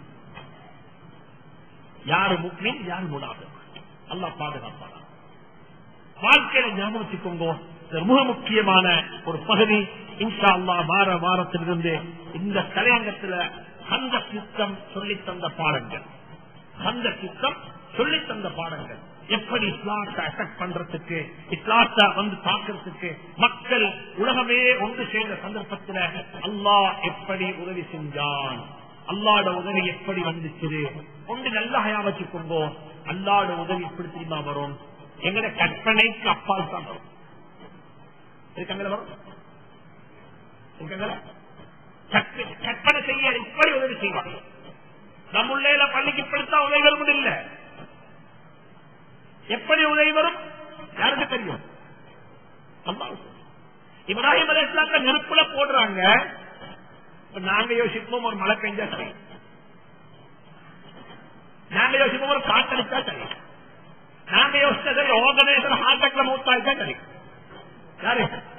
Speaker 1: யாரு முக்மின் யாரு முனாஃபி அல்லாஹ் பாதுகாப்பானா வாழ்க்கையில ஞாபகம் வச்சுக்கோங்க இது மிக முக்கியமான ஒரு பகுதி இன்ஷா அல்லாஹ் வார வாரத்திலிருந்து இந்த தலையங்கத்துல அந்த யுத்தம் சொல்லித் தந்த பாடங்கள் அந்த யுத்தம் சொல்லித் தந்த பாடங்கள் எப்படி இஸ்லாத்தை அட்டாக் பண்றதுக்கு இஸ்லாத்தை வந்து தாக்குறதுக்கு மக்கள் உலகமே ஒன்று சேர்ந்த சந்தர்ப்பத்தில் அல்லாஹ் எப்படி உதவி செஞ்சான் அல்லாட உதவி எப்படி வந்துச்சு ஒன்று நல்ல ஹயா வச்சுக்கோங்க அல்லாட உதவி எப்படி தெரியுமா வரும் எங்கட கற்பனைக்கு அப்பால் தான் வரும் இருக்காங்களா வரும் இருக்காங்களா கற்ப- கற்பனை செய்ய இப்படி உதவி செய்வாங்க நம்முள்ள பள்ளிக்கு இப்படித்தான் உதவி வரும் இல்ல எப்படி உதவி வரும் யாருக்கு தெரியும் அல்லாஹ்வுக்கு தெரியும். இப்ராஹிம் அலி இஸ்லாத்த நெருப்புல போடுறாங்க இப்ப நாங்க யோசிப்போம் ஒரு மழை பெஞ்சா சரி நாங்க யோசிப்போம் ஒரு காத்தடிச்சா சரி நாங்க யோசிச்சது ஆர்கனைசர் ஹார்ட் அட்டாக்ல மூத்தாயிட்டா சரி யாரு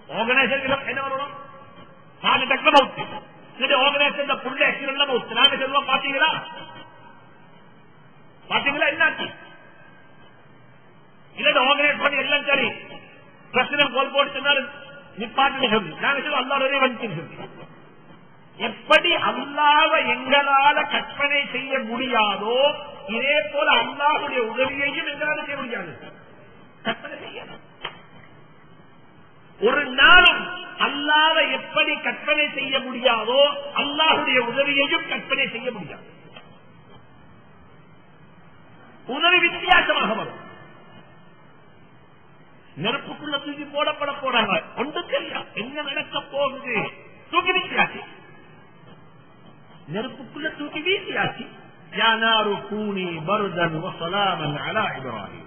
Speaker 1: ஆர்கனைசேஷன் என்ன வரணும் ஹார்ட் அட்டாக்ல மவுத்து இந்த ஆர்கனைசேஷன் புள்ள ஆக்சிடென்ட்ல மவுத்து நாங்க சொல்லுவோம் பாத்தீங்களா பாத்தீங்களா என்னாச்சு இல்ல ஆர்கனைஸ் பண்ணி எல்லாம் சரி பிரசிடன்ட் கோல் போட்டு சொன்னாரு நிப்பாட்டு சொல்லி நாங்க சொல்லுவோம் அல்லாடே வந்துச்சு சொல்லி எப்படி அல்லாத எங்களால கற்பனை செய்ய முடியாதோ இதே போல அல்லாஹுடைய உதவியையும் எங்களால செய்ய முடியாது கற்பனை செய்யலாம் ஒரு நாளும் அல்லாத எப்படி கற்பனை செய்ய முடியாதோ அல்லாஹுடைய உதவியையும் கற்பனை செய்ய முடியாது உதவி வித்தியாசமாக வரும் நெருப்புக்குள்ள தூக்கி போடப்பட போறாங்க ஒன்றும் தெரியாது என்ன நடக்க போகுது தூக்கி வீசியாச்சு நெருப்புக்குள்ள தூக்கி வீசியாச்சு யானாரு கூனி பருதன் வசலாமன் அலா இப்ராஹிம்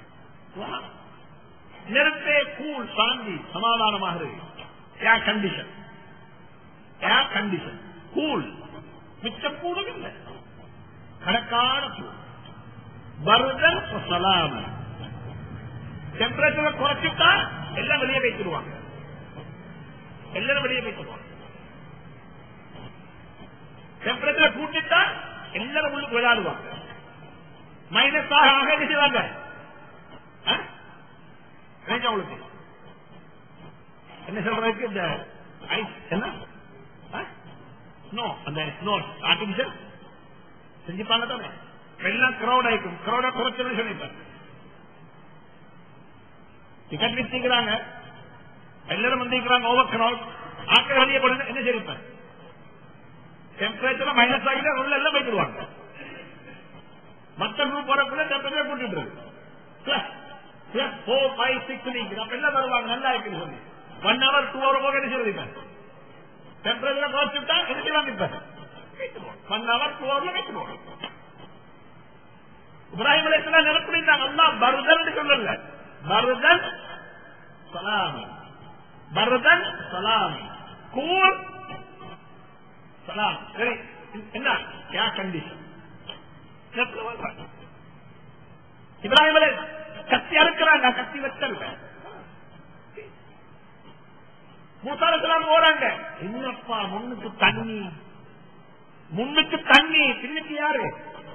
Speaker 1: நெருப்பே கூல் சாந்தி சமாதானமாக air condition air condition cool மிச்சம் கூடும் இல்லை கணக்கான கூல் பருதன் வசலாமன் டெம்பரேச்சரை குறைச்சிட்டா எல்லாம் வெளியே வைத்துருவாங்க எல்லாரும் வெளியே வைத்துருவாங்க டெம்பரேச்சரை கூட்டிட்டா எல்லாரும் உள்ளுக்கு விளையாடுவாங்க மைனஸ் ஆக ஆக என்ன செய்வாங்க ஆ? நினைச்சா உங்களுக்கு என்ன சொல்றதுக்கு இந்த ஐஸ் என்ன ஸ்னோ அந்த ஸ்னோ ஆர்டிபிஷியல் செஞ்சுப்பாங்க தானே எல்லாம் கிரௌட் ஆயிக்கும் கிரௌட குறைச்சல் சொல்லிப்பாங்க டிக்கெட் வித்திக்கிறாங்க எல்லாரும் வந்திருக்கிறாங்க ஓவர் கிரௌட் ஆட்கள் வெளியே போடுங்க என்ன செய்யிருப்பேன் டெம்பரேச்சர் மைனஸ் ஆகிட்டு உள்ள எல்லாம் போயிடுவாங்க மற்ற குரூப் வரக்குள்ள டெம்பரேச்சர் கூட்டிட்டு இருக்கு பிளஸ் ஃபோர் ஃபைவ் சிக்ஸ் நீங்க அப்ப எல்லாம் வருவாங்க நல்லா இருக்குன்னு சொல்லி ஒன் ஹவர் டூ ஹவர் போக என்ன சொல்லிருப்பேன் டெம்பரேச்சர் குறைச்சுட்டா என்ன செய்வாங்க இப்ப ஒன் ஹவர் டூ ஹவர்ல வைக்கணும் இப்ராஹிம் அலைஹிஸ்ஸலாம் நினைப்பிருந்தாங்க அல்லாஹ் பர்தன் சொல்லல பர்தன் சலாம் பர்தன் சலாம் கூல் சலாம் சரி என்ன யா கண்டிஷன் இப்ராஹிம் அலை கத்தி அறுக்கிறாங்க கத்தி வச்சல்ல மூசாரத்துல போறாங்க என்னப்பா முன்னுக்கு தண்ணி முன்னுக்கு தண்ணி பின்னுக்கு யாரு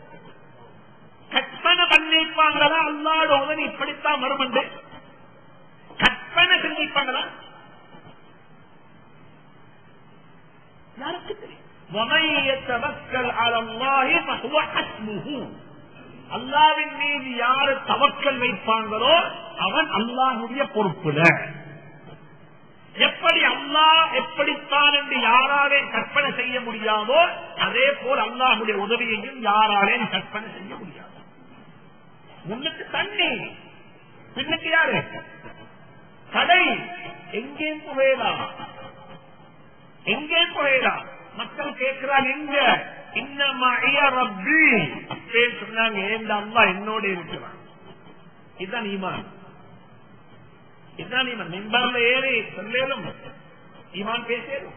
Speaker 1: கற்பனை பண்ணிப்பாங்களா அல்லாட உதவி இப்படித்தான் வருமண்டு கற்பனை செஞ்சிப்பாங்களா யாருக்கு தெரியும் وَمَن يَتَوَكَّلْ عَلَى اللَّهِ فَهُوَ حَسْبُهُ அல்லாவின் மீது யாரு தவக்கல் வைப்பாங்களோ அவன் அல்லாஹுடைய பொறுப்புல எப்படி அல்லாஹ் எப்படித்தான் என்று யாராலே கற்பனை செய்ய முடியாதோ அதே போல் அல்லாஹுடைய உதவியையும் யாராலே கற்பனை செய்ய முடியாது முன்னுக்கு தண்ணி பின்னுக்கு யாரு கடை எங்கே புகையலாம் எங்கே புகையலாம் மக்கள் கேட்கிறான் எங்க இன்னமா ரப்பி அப்பே சொன்னாங்க ஏந்த அல்லா என்னோட இருக்கிறான் இதுதான் ஈமான் இதுதான் ஈமான் மின்பர்ல ஏறி சொல்லேலும் ஈமான் பேசேரும்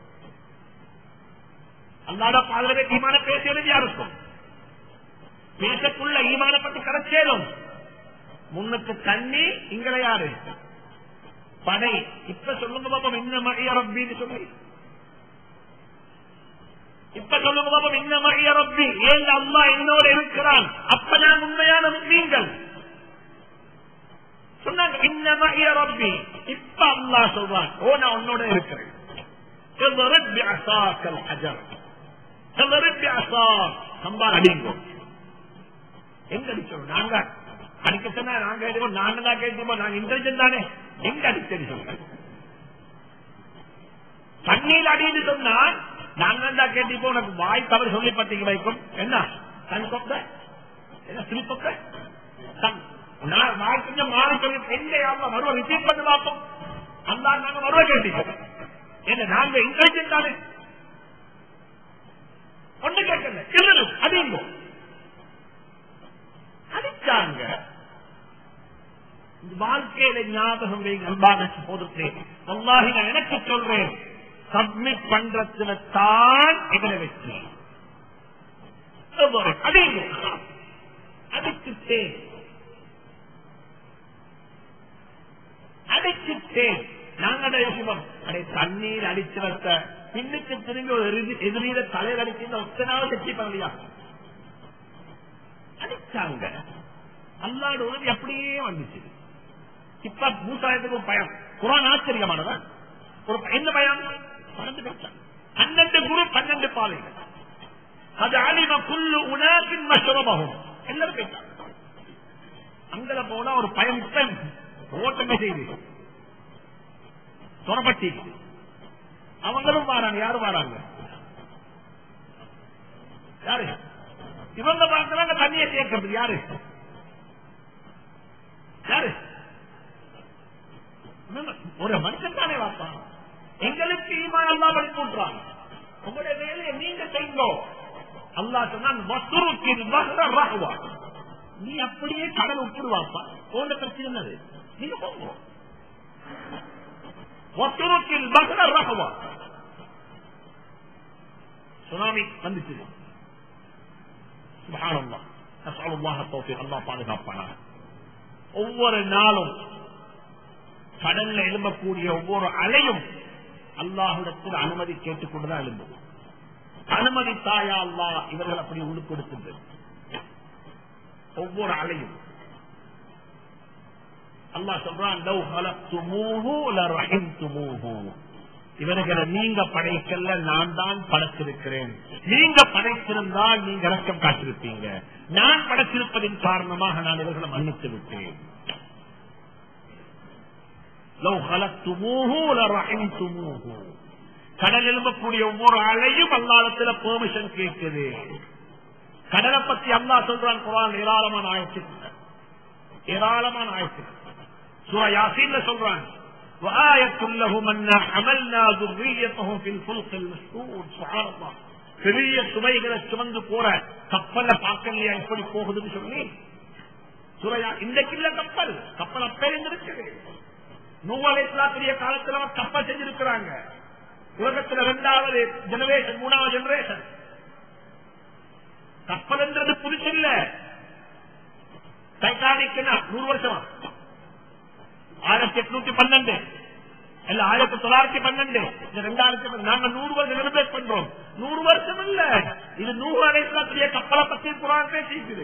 Speaker 1: அல்லாட பாதவே ஈமான பேசுறது யாருக்கும் பேசக்குள்ள ஈமான பத்தி கரைச்சேரும் முன்னுக்கு தண்ணி இங்களை யாரு படை இப்ப சொல்லுங்க பாப்போம் என்ன மழைய ரப்பின்னு சொல்லி இப்ப சொல்லுங்க பாப்போம் என்ன மழைய ரப்பி ஏன் அம்மா என்னோட இருக்கிறான் அப்ப நான் உண்மையான நீங்கள் சொன்னாங்க என்ன மழைய ரப்பி இப்ப அல்லா சொல்றான் ஓ நான் உன்னோட இருக்கிறேன் اضرب بعصاك الحجر اضرب بعصاك சம்பார் அடிங்கோ எங்க அடிச்சோம் நாங்க அடிக்க சொன்னா நாங்க அடிப்போம் நாங்க தான் கேட்டுப்போம் நாங்க இன்டெலிஜென்ட் தானே எங்க அடிச்சது சொல்ற தண்ணீர் அடின்னு சொன்னா நாங்க தான் கேட்டிப்போம் உனக்கு வாய் தவறு சொல்லி பார்த்தீங்க வைக்கும் என்ன கண் கொக்க என்ன சிரி கொக்க கண் நான் வாய் கொஞ்சம் மாறி சொல்லி எங்க யாரும் வருவ ரிசீவ் பண்ணி பார்ப்போம் அந்த நாங்க வருவ கேட்டீங்க என்ன நாங்க இன்டெலிஜென்ட் தானே ஒண்ணு கேட்கல இருளும் அதிகம் அடிச்சாங்க வாழ்க்கையில ஞாபகம் வைங்க அன்பான போதுக்கு அல்லாஹி நான் எனக்கு சொல்றேன் சப்மிட் பண்றதுல தான் எங்களை வெற்றி அடிச்சுட்டேன் அடிச்சுட்டேன் நாங்க யோசிப்போம் அடே தண்ணீர் அடிச்சு வைத்த பின்னுக்கு திரும்பி ஒரு எதிரி- எதிரியில தலையில் அடிச்சு இந்த ஒத்த நாள் செட்டி பண்ணலையா அடிச்சாங்க அல்லாட உதவி அப்படியே வந்துச்சு இப்ப மூசாயத்துக்கு ஒரு பயம் குரான் ஆச்சரியமானவன் ஒரு என்ன பயம் பன்னெண்டு பேர் பன்னெண்டு குரு பன்னெண்டு பாதைகள் அது அலிம புல்லு உணர்வின் மசுரமாகும் எல்லாரும் போயிட்டாங்க அங்கல போனா ஒரு பயம் பெண் ஓட்டமே செய்து சொரப்பட்டி அவங்களும் வராங்க யாரும் வராங்க யாரு இவங்க பார்க்கறாங்க தண்ணியை சேர்க்கிறது யாரு யாரு இவங்க ஒரு மனுஷன் தானே வாப்பான் எங்களுக்கு ஈமான் அல்லா பண்ணி போட்டுறாங்க உங்களுடைய வேலையை நீங்க செய்யுங்க அல்லா சொன்னான் வசுருக்கில் வஹ்ர ரஹ்வா. நீ அப்படியே கடல் விட்டுடுவாப்பா உங்க பிரச்சனை என்னது நீங்க போங்க வசுருக்கில் வஹ்ர ரஹ்வா. சுனாமி வந்துச்சு சுப்ஹானல்லாஹ் நஸ்அலுல்லாஹ் தௌஃபீக் அல்லாஹ் பாதுகாப்பானாக ஒவ்வொரு நாளும் கடல்ல எழும்பக்கூடிய ஒவ்வொரு அலையும் அல்லாஹுடத்தில் அனுமதி கேட்டுக்கொண்டுதான் எழும்பும் அனுமதி தாயா அல்லா இவர்கள் அப்படி உழுக்கொடுக்கின்றது ஒவ்வொரு அலையும் அல்லாஹ் சொல்றான் "லவ் ஹலக்துமூஹு லரஹிம்துமூஹு." இவர்களை நீங்க படைக்கல நான் தான் படைத்திருக்கிறேன் நீங்க படைத்திருந்தால் நீங்க இறக்கம் காட்டிருப்பீங்க நான் படைத்திருப்பதின் காரணமாக நான் இவர்களை மன்னித்து விட்டேன் لو خلقتموه لرحمتموه கடல் எழும்பக்கூடிய ஒவ்வொரு அலையும் அல்லாடத்துல பெர்மிஷன் கேட்குது கடலை பத்தி அல்லா சொல்றான் குரான் ஏராளமான ஆயத்து ஏராளமான ஆயத்து சூரா யாசீன்ல சொல்றான் وآية لهم أنا حملنا ذريتهم في الفلق المشهور سبحان الله பெரிய சுமைகளை சுமந்து போற கப்பலை பார்க்கலையா எப்படி போகுதுன்னு சொல்லி சுரையா இன்றைக்கு இல்ல கப்பல் கப்பல் அப்பே இருக்குது நூவலைத்துடைய காலத்துல அவன் கப்பல் செஞ்சிருக்கிறாங்க உலகத்துல இரண்டாவது ஜெனரேஷன் மூணாவது ஜெனரேஷன் கப்பல் என்றது புதுசில்ல டைட்டானிக் நூறு வருஷமா ஆயிரத்தி எட்நூத்தி பன்னெண்டு இல்ல ஆயிரத்தி தொள்ளாயிரத்தி பன்னெண்டு இந்த ரெண்டாயிரத்தி நாங்க நூறு வருஷம் செலிபிரேட் பண்றோம் நூறு வருஷம் இல்ல இது நூறு அலைத்துடைய கப்பலை பத்தி குரான் பேசிக்குது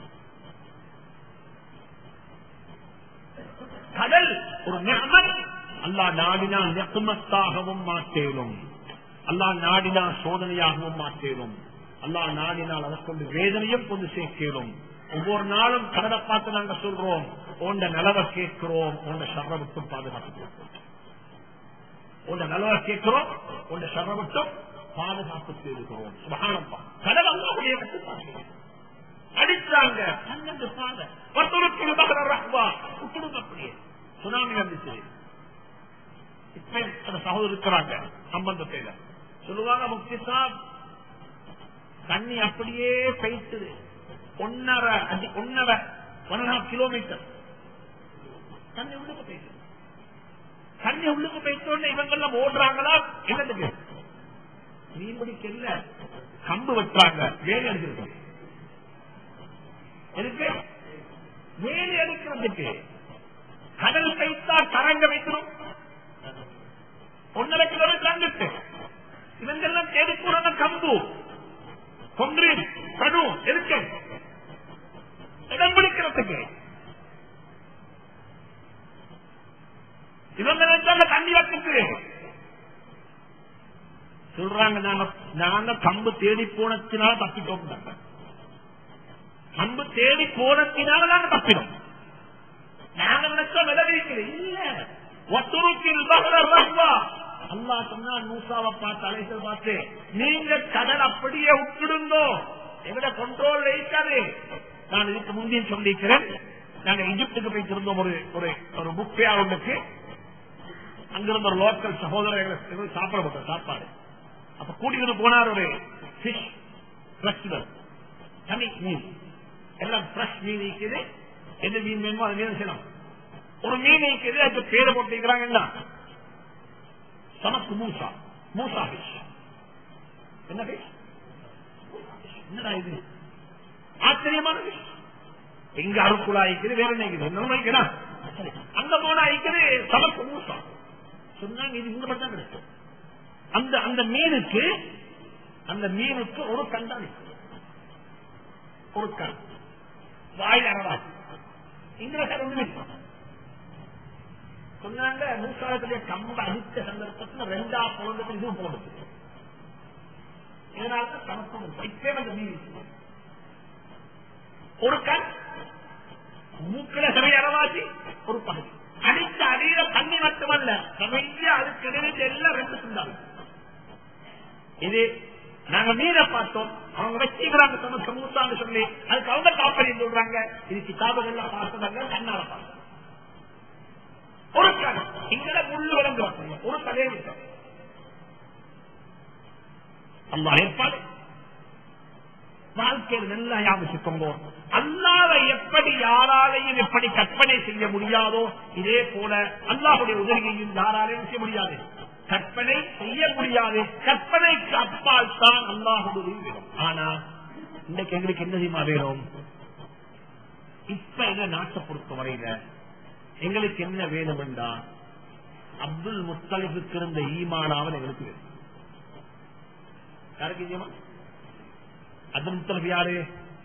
Speaker 1: கடல் ஒரு நிகமத் அல்லா நாடினா நெக்குமத்தாகவும் மாற்றேனும் அல்லா நாடினா சோதனையாகவும் மாற்றேனும் அல்லா நாடினால் அதை கொண்டு வேதனையும் கொண்டு சேர்க்கிறோம் ஒவ்வொரு நாளும் கடலை பார்த்து நாங்க சொல்றோம் உண்ட நலவை கேட்கிறோம் உண்ட சர்வத்தும் பாதுகாப்பு உண்ட நலவை கேட்கிறோம் உண்ட சர்வத்தும் பாதுகாப்பு தேடுகிறோம் சுபகானப்பா கடல் அல்லாவுடைய கட்டுப்பாடு அடிச்சாங்க பன்னெண்டு பாதை ஒருத்தருக்கு மகர ரஹ்வா விட்டுடுங்க அப்படியே சுனாமி வந்துச்சு இப்ப அந்த சகோதரர் இருக்கிறாங்க சம்பந்தத்தையில சொல்லுவாங்க முக்தி சாப் தண்ணி அப்படியே பெய்த்துது ஒன்னரை அடி ஒன்னரை ஒன் அண்ட் ஹாஃப் கிலோமீட்டர் தண்ணி உள்ளுக்கு போயிட்டு தண்ணி உள்ளுக்கு போயிட்டோன்னு இவங்கெல்லாம் ஓடுறாங்களா என்னதுக்கு மீன் பிடிக்க இல்ல கம்பு வச்சாங்க வேலை அடிச்சிருக்காங்க எதுக்கு வேலி அடிக்கிறதுக்கு கடல் கைத்தா கரங்க வைக்கணும் ஒன்னரை கிலோமீட்டர் அங்கிட்டு இவங்கெல்லாம் தேடி போறாங்க கம்பு கொன்று கடு எதுக்கு இடம் பிடிக்கிறதுக்கு இவங்க நினைச்சாங்க தண்ணி வைக்கிறது சொல்றாங்க நாங்க நாங்க கம்பு தேடி போனத்தினால தப்பிட்டோம் அன்பு தேடி போனத்தினால நாங்க தப்பிடும் நாங்க நினைச்சோம் விளைவிக்கிறது இல்ல ஒத்துருக்கில் பகர ரஹ்வா அல்லா சொன்னா மூசாவை பார்த்து அழைத்தல் பார்த்து நீங்க கடல் அப்படியே விட்டுடுங்கோ எங்கட கண்ட்ரோல் இருக்காது நான் இதுக்கு முந்தையும் சொல்லியிருக்கிறேன் நாங்க இஜிப்துக்கு போயிட்டு இருந்தோம் ஒரு ஒரு ஒரு புக்பே ஒன்றுக்கு அங்கிருந்த ஒரு லோக்கல் சகோதரர்கள் சாப்பிட போட்டோம் சாப்பாடு அப்ப கூட்டிட்டு போனார் ஒரு பிஷ் ரெஸ்டாரண்ட் தனி மீன் எல்லாம் ஃப்ரெஷ் மீன் இருக்குது எந்த மீன் வேணுமோ அது மீன் செய்யணும் ஒரு மீன் இருக்குது அதுக்கு பேரை போட்டிருக்கிறாங்க சமக்கு மூசா மூசா ஃபிஷ் என்ன ஃபிஷ் என்னடா இது ஆச்சரியமான ஃபிஷ் எங்க அருக்குழா இருக்குது வேற என்ன இருக்குது என்ன வைக்கிறா அங்க போனா இருக்குது சமக்கு மூசா சொன்னாங்க இது இங்க மட்டும் கிடைக்கும் அந்த அந்த மீனுக்கு அந்த மீனுக்கு ஒரு கண்டா நிற்கும் ஒரு கண் வாயில் அறவாசி இங்கிலீஷ் ஒண்ணு நிற்கும் சொன்னாங்க மூசாலத்திலே கம்ப அடித்த சந்தர்ப்பத்தில் ரெண்டா குழந்தைக்கு இதுவும் போடுது இதனால சமத்துவம் இப்பே அந்த மீன் ஒரு கண் மூக்கில சிறைய அறவாசி ஒரு பகுதி அடித்த அடியில தண்ணி மட்டுமல்ல நிறைய அதுக்கு இடையில எல்லாம் ரெண்டு சொன்னாங்க இது நாங்க மீனை பார்த்தோம் அவங்க வச்சுக்கிறாங்க சொன்ன சமூத்தான்னு சொல்லி அதுக்கு அவங்க தாப்பரியம் சொல்றாங்க இது கிதாபுகள்ல பார்த்ததல்ல கண்ணால பார்த்தோம் ஒரு கண் இங்கட முள்ளு விளங்கு ஒரு தலையை விட்டோம் அல்லா ஏற்பாடு வாழ்க்கையில் நல்லா ஞாபகிக்கோங்க அல்லாவை எப்படி யாராலையும் எப்படி கற்பனை செய்ய முடியாதோ இதே போல அல்லாஹுடைய உதவியையும் யாராலையும் செய்ய முடியாது கற்பனை செய்ய முடியாது கற்பனைக்கு அப்பால் தான் அல்லாஹுடைய வேணும் ஆனா இன்னைக்கு எங்களுக்கு என்ன தெரியுமா வேணும் இப்ப எங்க நாட்டை பொறுத்த வரையில எங்களுக்கு என்ன வேணும் என்றா அப்துல் முத்தலிபுக்கு இருந்த ஈமானாவன் எங்களுக்கு வேணும் யாருக்கு தெரியுமா அப்துல் முத்தலிப் யாரு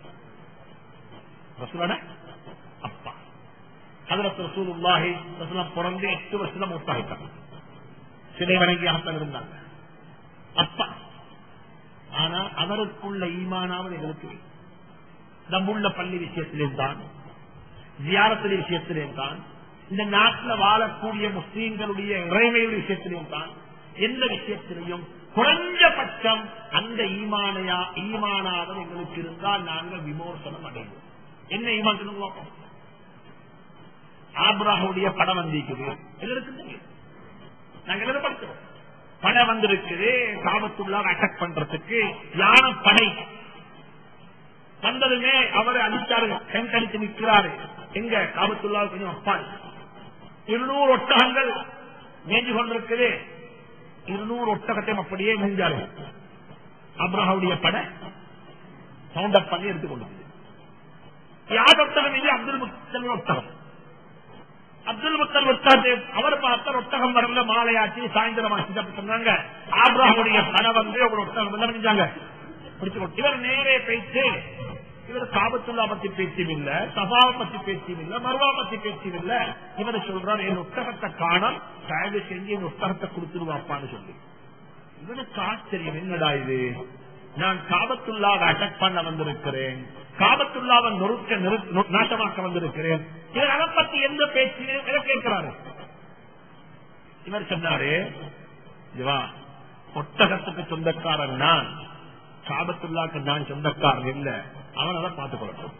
Speaker 1: ரசூலோட அப்பா ஹதரத் ரசூலுல்லாஹி ரசூலம் பிறந்து எட்டு வருஷம் முத்தாகிட்டாங்க சிலை வணங்கியாகத்தான் இருந்தாங்க அப்பா ஆனா அவருக்குள்ள ஈமானாவது எங்களுக்கு நம்முள்ள பள்ளி விஷயத்திலே தான் ஜியாரத்திலே விஷயத்திலே தான் இந்த நாட்டில் வாழக்கூடிய முஸ்லீம்களுடைய இறைமையுடைய விஷயத்திலேயும் தான் எந்த விஷயத்திலையும் குறைஞ்சபட்சம் அந்த ஈமானையா ஈமானாவது எங்களுக்கு இருந்தால் நாங்கள் விமோசனம் அடைவோம் என்ன ஈமான் சொல்லுங்க ஆப்ராஹுடைய படம் வந்திருக்குது எங்களுக்கு தெரியும் நாங்க என்ன படிக்கிறோம் படம் வந்திருக்குது காபத்துள்ளார் அட்டாக் பண்றதுக்கு யானை படை வந்ததுமே அவரை அடிச்சாரு கண் கணித்து நிற்கிறாரு எங்க காபத்துள்ளா கொஞ்சம் அப்பால் இருநூறு ஒட்டகங்கள் மேய்ஞ்சு கொண்டிருக்குது இருநூறு ஒட்டகத்தையும் அப்படியே நெஞ்சாரு அப்ரஹாவுடைய படை சவுண்ட் அப் பண்ணி எடுத்துக்கொண்டது யார் ஒட்டகம் இது அப்துல் முத்தல் ஒட்டகம் அப்துல் முத்தல் ஒட்டாது அவர் பார்த்த ஒட்டகம் வரல மாலையாச்சு சாயந்தரம் ஆச்சு சொன்னாங்க ஆப்ராஹுடைய படம் வந்து ஒரு ஒட்டகம் வந்து நினைஞ்சாங்க பிடிச்சு இவர் நேரே பேச்சு இவர் காபத்துல்லா பத்தி பேச்சும் இல்ல சபாவை பத்தி பேச்சும் இல்ல மருவா பத்தி பேச்சும் இல்ல இவர் சொல்றாரு என் ஒட்டகத்தை காணம் தயவு செஞ்சு என் ஒட்டகத்தை கொடுத்துருவாப்பான்னு சொல்லி இவனுக்கு ஆச்சரியம் என்னடா இது நான் காபத்துள்ளாவை அட்டாக் பண்ண வந்திருக்கிறேன் காபத்துள்ளாவை நொறுக்க நிறு- நாட்டமாக்க வந்திருக்கிறேன் இவர் அதை பத்தி எந்த பேச்சு கேட்கிறாரு இவர் சொன்னாரு இதுவா ஒட்டகத்துக்கு சொந்தக்காரன் நான் காபத்துள்ளாக்கு நான் சொந்தக்காரன் இல்ல அவன் அதை பார்த்துக் கொள்ளட்டும்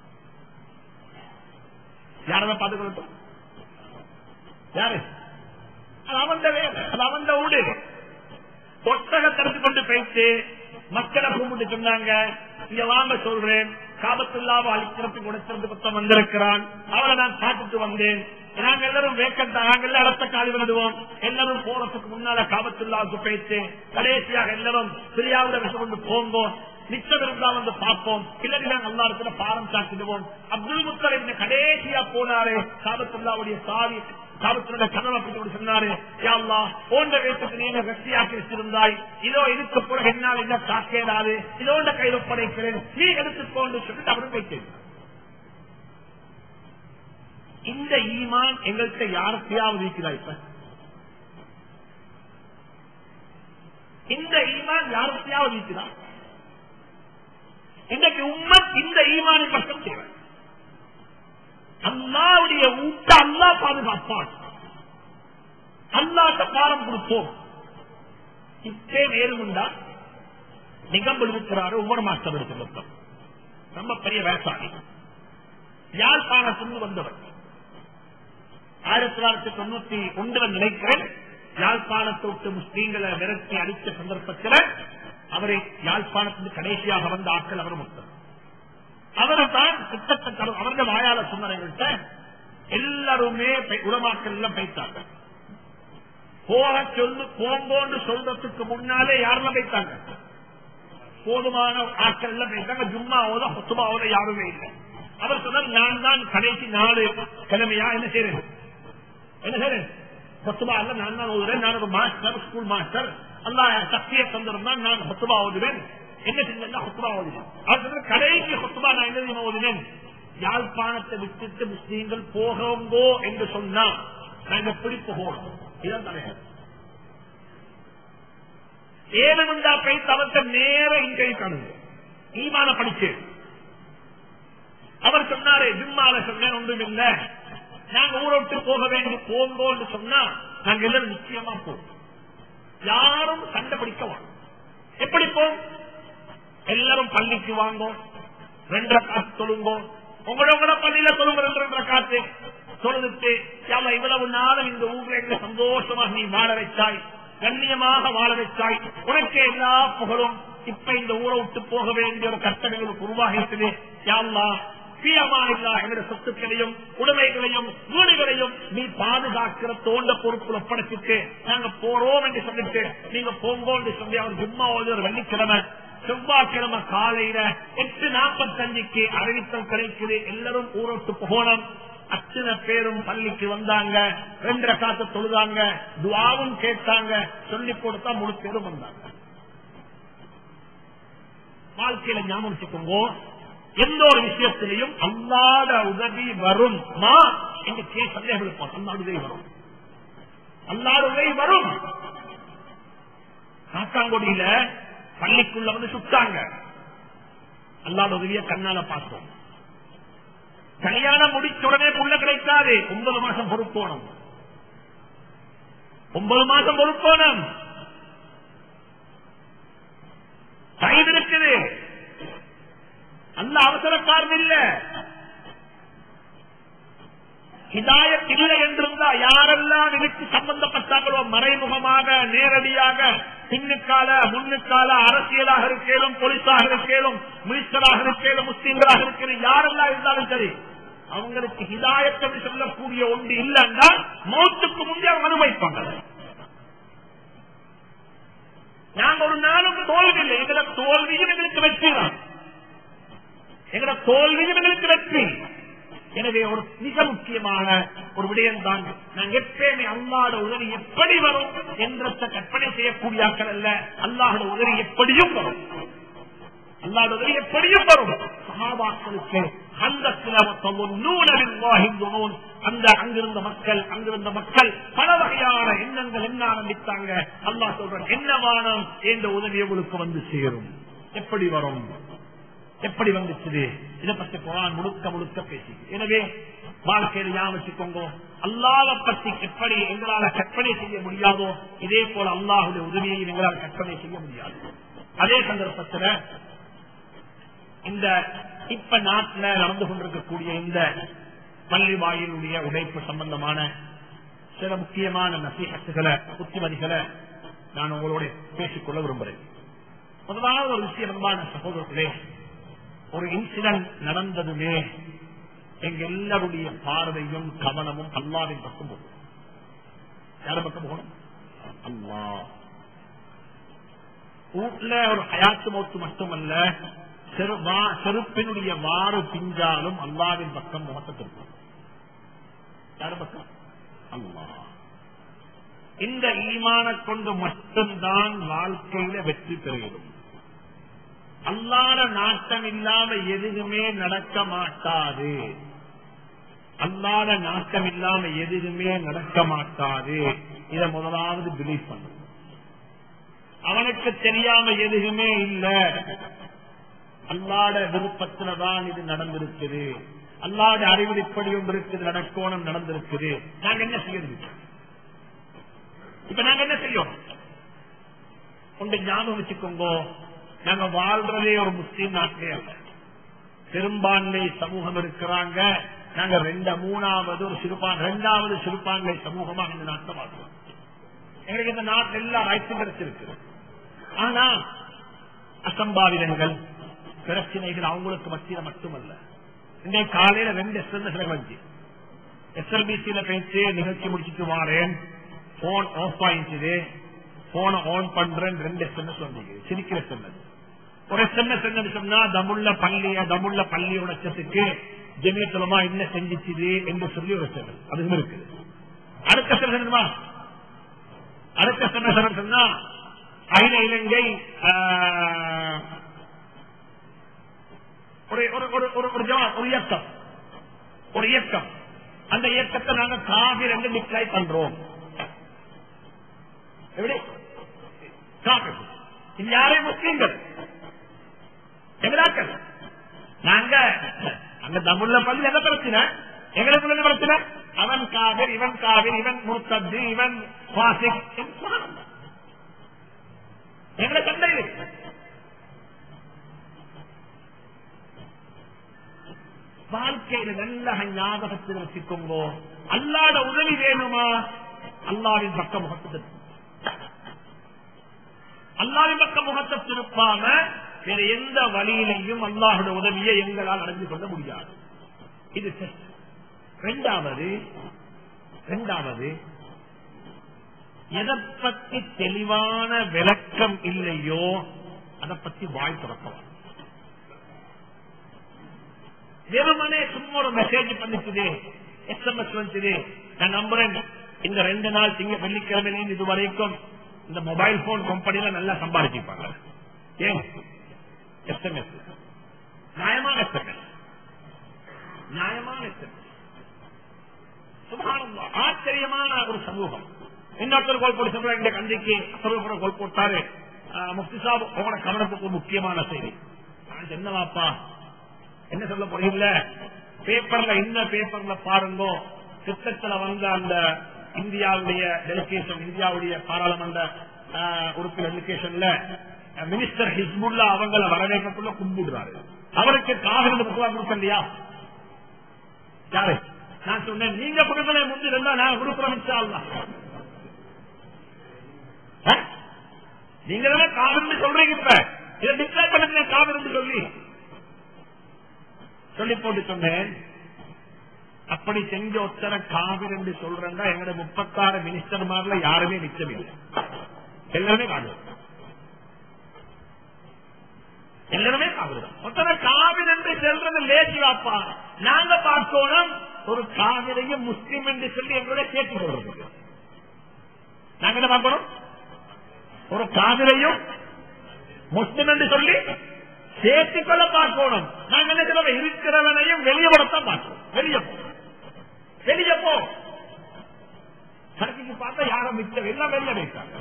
Speaker 1: யாரதை பார்த்துக் கொள்ளட்டும் யாரு அது அவன் வேலை அது அவன் ஊடு ஒட்டகத்தடுத்து கொண்டு பேசி மக்களை கூப்பிட்டு சொன்னாங்க இங்க வாங்க சொல்றேன் காபத்துள்ளாவை அழிக்கிறதுக்கு உடைச்சிருந்து குத்தம் வந்திருக்கிறான் அவரை நான் பார்த்துட்டு வந்தேன் நாங்க எல்லாரும் வேக்கண்டா நாங்க எல்லாம் இடத்த காலி விடுவோம் எல்லாரும் போறதுக்கு முன்னால காபத்துள்ளாவுக்கு பேச்சு கடைசியாக எல்லாரும் பிரியாவிட விஷயம் கொண்டு போங்கோம் நிச்சயம் இருந்தா வந்து பார்ப்போம் இல்லாட்டி நாங்க எல்லா இடத்துல பாரம் சாத்திடுவோம் அப்துல் முத்தலிப் கடைசியா போனாரு காபத்துள்ளாவுடைய சாவி காபத்துடைய கதவை அப்படி சொன்னாரு யாழ்லா போன்ற வீட்டுக்கு நீங்க வெற்றியாக்கி வச்சிருந்தாய் இதோ இதுக்கு பிறகு என்னால் என்ன தாக்கேடாது இதோட கையில் ஒப்படைக்கிறேன் நீ எடுத்துக்கொண்டு சொல்லிட்டு அவரும் வைத்தேன் இந்த ஈமான் எங்கள்கிட்ட யாருக்கையாவது இருக்கிறா இப்ப இந்த ஈமான் யாருக்கையாவது இருக்கிறா இன்றைக்கு உண்மை இந்த ஈமானின் பக்கம் தேவை அல்லாவுடைய ஊட்ட அல்லா பாதுகாப்பான் அல்லாட்ட பாரம் கொடுப்போம் இப்பே நேருமுண்டா நிகம்பு இருக்கிறாரு ஒவ்வொரு மாஸ்டர் எடுத்து ரொம்ப பெரிய விவசாயி யாழ்ப்பாணத்திலிருந்து வந்தவர் ஆயிரத்தி தொள்ளாயிரத்தி தொண்ணூத்தி ஒன்றுல நினைக்கிறேன் யாழ்ப்பாணத்தை விட்டு முஸ்லீம்களை விரட்டி அடித்த சந்தர்ப்பத்தில் அவரை யாழ்ப்பாணத்திலிருந்து கடைசியாக வந்த ஆட்கள் அவர் முத்தர் அவரை தான் கிட்டத்தட்ட அவருடைய வாயால சொன்னவங்கள்ட்ட எல்லாருமே பை- உலமாக்கள் எல்லாம் பைத்தாங்க போக சொல்லு போங்கோன்னு சொல்றதுக்கு முன்னாலே யாரெல்லாம் பைத்தாங்க போதுமான ஆட்கள் எல்லாம் பைத்தாங்க ஜும்மாவோத ஹொத்துமாவோத யாருமே இல்லை அவர் சொன்னார் நான் தான் கடைசி நாலு கிழமையா என்ன செய்றேன் என்ன செய்றேன் கொத்துபால நான் தான் ஓதுறேன் நான் ஒரு மாஸ்டர் ஸ்கூல் மாஸ்டர் அல்லா சக்தியை தந்திருந்தான் நான் கொத்துபா ஓதுவேன் என்ன செஞ்சா கொத்துபா ஓதினேன் அடுத்தது கடைசி கொத்துபா நான் என்ன தெரியுமா ஓதினேன் யாழ்ப்பாணத்தை விட்டுட்டு முஸ்லீம்கள் போகங்கோ என்று சொன்னா நாங்க எப்படி போகணும் இதான் தலைவர் ஏனமுண்டா கை தவத்த நேர இங்கை காணுங்க ஈமான படிச்சு அவர் சொன்னாரு ஜிம்மால சொன்னேன் ஒன்றும் இல்ல நாங்க ஊரை விட்டு போக வேண்டி போங்கோன்னு சொன்னா நாங்க எல்லாரும் நிச்சயமா போவோம் யாரும் சண்டை பிடிக்க வாங்க எப்படி போம் எல்லாரும் பள்ளிக்கு வாங்கோ ரெண்டரை காசு தொழுங்கோ உங்களோட உங்களோட பள்ளியில தொழுங்க ரெண்டு ரெண்டரை காசு தொழுதுட்டு யாவ இவ்வளவு நாளும் இந்த ஊர்ல எங்க சந்தோஷமாக நீ வாழ வச்சாய் கண்ணியமாக வாழ வச்சாய் உனக்கு எல்லா புகழும் இப்ப இந்த ஊரை விட்டு போக வேண்டிய ஒரு கட்டணங்களுக்கு உருவாகிட்டது யாவா எங்களுடைய சொத்துக்களையும் உடைமைகளையும் வீடுகளையும் நீ பாதுகாக்கிற தோண்ட பொறுப்புல ஒப்படைச்சிட்டு நாங்க போறோம் என்று சொல்லிட்டு நீங்க போங்கோன்னு சொல்லி அவர் ஜும்மா ஒரு வெள்ளிக்கிழமை செவ்வாய்க்கிழமை காலையில எட்டு நாற்பத்தஞ்சுக்கு அறிவித்தல் கிடைக்குது எல்லாரும் ஊரோட்டு போகணும் அத்தனை பேரும் பள்ளிக்கு வந்தாங்க ரெண்டரை காத்து தொழுதாங்க துவாவும் கேட்டாங்க சொல்லி கொடுத்தா முழு பேரும் வந்தாங்க வாழ்க்கையில ஞாபகம் வச்சுக்கோங்க எந்த ஒரு விஷயத்திலையும் அல்லாத உதவி வரும் என்று சந்தேகம் இருப்போம் அல்லாத உதவி வரும் அல்லாத உதவி வரும் காக்காங்கொடியில பள்ளிக்குள்ள வந்து சுட்டாங்க அல்லாத உதவிய கண்ணால பார்த்தோம் கல்யாணம் முடிச்ச உடனே புள்ள கிடைக்காது ஒன்பது மாசம் பொறுப்போனம் ஒன்பது மாசம் பொறுப்போனம் டைம் இருக்குது அந்த அவசரக்காரன் இல்ல ஹிதாயத் இல்லை என்றிருந்தா யாரெல்லாம் இதுக்கு சம்பந்தப்பட்டாங்களோ மறைமுகமாக நேரடியாக பின்னுக்கால முன்னுக்கால அரசியலாக இருக்கேலும் போலீஸாக இருக்கேலும் மினிஸ்டராக இருக்கேலும் முஸ்லீம்களாக இருக்கேலும் யாரெல்லாம் இருந்தாலும் சரி அவங்களுக்கு ஹிதாயத்தை சொல்லக்கூடிய ஒன்று இல்லைன்னா மௌத்துக்கு முன்னே அவங்க அனுபவிப்பாங்க நாங்க ஒரு நாளும் தோல்வி இல்லை எங்களோட தோல்வியும் எங்களுக்கு வெற்றி தான் எங்களோட தோல்வியும் எங்களுக்கு வெற்றி எனவே ஒரு மிக முக்கியமான ஒரு விடயம் தான் நாங்க எப்பயுமே அல்லாட உதவி எப்படி வரும் என்ற கற்பனை செய்யக்கூடிய ஆக்கள் அல்ல அல்லாஹோட உதவி எப்படியும் வரும் அல்லாட உதவி எப்படியும் வரும் சகாபாக்களுக்கு அந்த அந்த அங்கிருந்த மக்கள் அங்கிருந்த மக்கள் பல வகையான எண்ணங்கள் என்ன ஆரம்பித்தாங்க அல்லா சொல்ற என்னவானம் என்ற உதவி உங்களுக்கு வந்து சேரும் எப்படி வரும் எப்படி வந்துச்சு இதை பற்றி குரான் முழுக்க முழுக்க பேசி எனவே வாழ்க்கையில் ஞாபகம் வச்சுக்கோங்க அல்லாத பற்றி எப்படி எங்களால கற்பனை செய்ய முடியாதோ இதே போல அல்லாஹுடைய உதவியை எங்களால் கற்பனை செய்ய முடியாது அதே சந்தர்ப்பத்தில் இந்த இப்ப நாட்டில் நடந்து கொண்டிருக்கக்கூடிய இந்த பள்ளி வாயிலுடைய உடைப்பு சம்பந்தமான சில முக்கியமான நசீகத்துகளை புத்திமதிகளை நான் உங்களோட பேசிக்கொள்ள விரும்புகிறேன் முதலாவது ஒரு விஷயம் அன்பான சகோதரர்களே ஒரு இன்சிடென்ட் நடந்ததுமே எங்க எல்லாருடைய பார்வையும் கவனமும் அல்லாவின் பக்கம் போகும் யார பக்கம் போகணும் அல்லா வீட்டுல ஒரு ஹயாத்து மௌத்து மட்டுமல்ல செருப்பினுடைய வாறு பிஞ்சாலும் அல்லாவின் பக்கம் முகத்தை திருப்பம் யார பக்கம் அல்லா இந்த ஈமான கொண்டு மட்டும்தான் வாழ்க்கையில வெற்றி பெறுகிறோம் அல்லாத நாட்டம் இல்லாம எதுவுமே நடக்க மாட்டாது அல்லாத நாட்டம் இல்லாம எதுவுமே நடக்க மாட்டாது இத முதலாவது பிலீவ் பண்ணு அவனுக்கு தெரியாம எதுவுமே இல்ல அல்லாட விருப்பத்துலதான் இது நடந்திருக்குது அல்லாட அறிவில் இப்படி ஒன்று இருக்குது நடக்கோணம் நடந்திருக்குது நாங்க என்ன செய்யறது இப்ப நாங்க என்ன செய்யும் ஒன்று ஞாபகம் வச்சுக்கோங்க நாங்க வாழ்றதே ஒரு முஸ்லீம் நாட்டிலே அல்ல பெரும்பான்மை சமூகம் இருக்கிறாங்க நாங்க ரெண்ட மூணாவது ஒரு சிறுபான் ரெண்டாவது சிறுபான்மை சமூகமாக இந்த நாட்டில் வாழ்றோம் எங்களுக்கு இந்த நாட்டில் எல்லா ரைட்ஸும் கிடைச்சிருக்கு ஆனா அசம்பாவிதங்கள் பிரச்சனைகள் அவங்களுக்கு மத்தியில மட்டுமல்ல இன்றைய காலையில ரெண்டு எஸ்எல்எஸ் வந்து எஸ்எல்பிசியில பேச்சு நிகழ்ச்சி முடிச்சுட்டு வாரேன் போன் ஆஃப் ஆயிடுச்சு போனை ஆன் பண்றேன் ரெண்டு எஸ்எம்எஸ் வந்தீங்க சிரிக்கிற எஸ்எம்எஸ் ஒரு எஸ்எம்எஸ் என்ன சொன்னா தமுள்ள பள்ளிய தமுள்ள பள்ளி உடைச்சதுக்கு ஜெமியத்துலமா என்ன செஞ்சிச்சுது என்று சொல்லி ஒரு எஸ்எம்எஸ் அதுவும் இருக்குது அடுத்த எஸ்எம்எஸ் அடுத்த செமஸ்டர் சொன்னா அகில இலங்கை ஆஹ், ஒரு ஒரு ஒரு ஒரு ஒரு ஜமா- ஒரு இயக்கம் ஒரு இயக்கம் அந்த இயக்கத்தை நாங்க காவிரி என்று டிக்ளைர் பண்றோம் எப்படி காவிரி இது யாரையும் முஸ்லீம்கள் எங்கடாக்கள் நாங்க அங்க தமிழ்ல பள்ளி என்ன பிரச்சனை எங்களுக்கு என்ன பிரச்சனை அவன் காவிர் இவன் காவிர் இவன் முத்தத்து இவன் வாசிக் எங்களை சண்டை இருக்கு. வாழ்க்கையில நல்ல ஞாபகத்தில் வச்சுக்கோங்க அல்லாத உதவி வேணுமா அல்லாவின் பக்க முகத்துக்கு அல்லாவின் பக்க முகத்தை திருப்பாம வேற எந்த வழியிலையும் அல்லாஹுடைய உதவியை எங்களால் அடைந்து கொள்ள முடியாது இது test. இரண்டாவது இரண்டாவது எதை பத்தி தெளிவான விளக்கம் இல்லையோ அதை பத்தி வாய் திறக்கலாம் வெறுமனே சும்மா ஒரு மெசேஜ் பண்ணிச்சுது எஸ்எம்எஸ் வந்துச்சு நான் நம்புறேன் இந்த ரெண்டு நாள் திங்க வெள்ளிக்கிழமையிலிருந்து இது வரைக்கும் இந்த மொபைல் போன் கம்பெனில நல்லா சம்பாதிச்சிருப்பாங்க ஏன் எஸ்எம்எஸ் நியாயமான எஸ்எம்எஸ் நியாயமான எஸ்எம்எஸ் சுபானந்தம் ஆச்சரியமான ஒரு சமூகம் இன்னொருத்தர் கோல் போட்டு சொல்ற இந்த கண்டிக்கு கூட கோல் போட்டாரு ஆஹ், முஃப்தி சாப் உங்களோட கவனத்துக்கு முக்கியமான செய்தி நான் என்னவாப்பா என்ன சொல்ல போறீங்கள பேப்பர்ல இந்த பேப்பர்ல பாருங்க திட்டத்துல வந்த அந்த இந்தியாவுடைய டெலிகேஷன் இந்தியாவுடைய பாராளுமன்ற ஆஹ், உறுப்பினர் டெலிகேஷன்ல மினிஸ்டர் ஹிஸ்புல்லா அவங்கள வரவேற்கக்குள்ள கும்பிடுறாரு அவருக்கு காகித புத்தகம் கொடுக்கலையா யாரு நான் சொன்னேன் நீங்க கொடுக்கல முந்தி இருந்தா நான் கொடுக்குறோம் இன்ஷா அல்லாஹ். ஆ? நீங்க தானே காவிரி சொல்றீங்க இப்ப இதை டிக்ளேர் பண்ணுங்க காவிரி சொல்லி சொல்லி போட்டு சொன்னேன் அப்படி செஞ்ச ஒத்தர காவிரி என்று சொல்றேன்னா எங்கட முப்பத்தாறு மினிஸ்டர் மாதிரில யாருமே நிச்சயமில்லை எல்லாருமே காவிரி எல்லாருமே காவிரி தான் ஒத்தர காவிரி என்று சொல்றது லேசி வாப்பா நாங்க பார்த்தோம் ஒரு காவிரியும் முஸ்லீம் என்று சொல்லி எங்களோட கேட்டு சொல்றது நாங்க என்ன பார்க்கணும் ஒரு காவிரையும் முஸ்லிம் என்று சொல்லி சேர்த்துக்கொள்ள பார்க்கணும் நாங்க என்ன சொல்ல இருக்கிறவனையும் வெளியே வரத்தான் பார்க்கணும் வெளியே போ வெளியே போ சர்ச்சைக்கு பார்த்தா யாரும் மிச்சம் எல்லாம் வெளியே வைத்தாங்க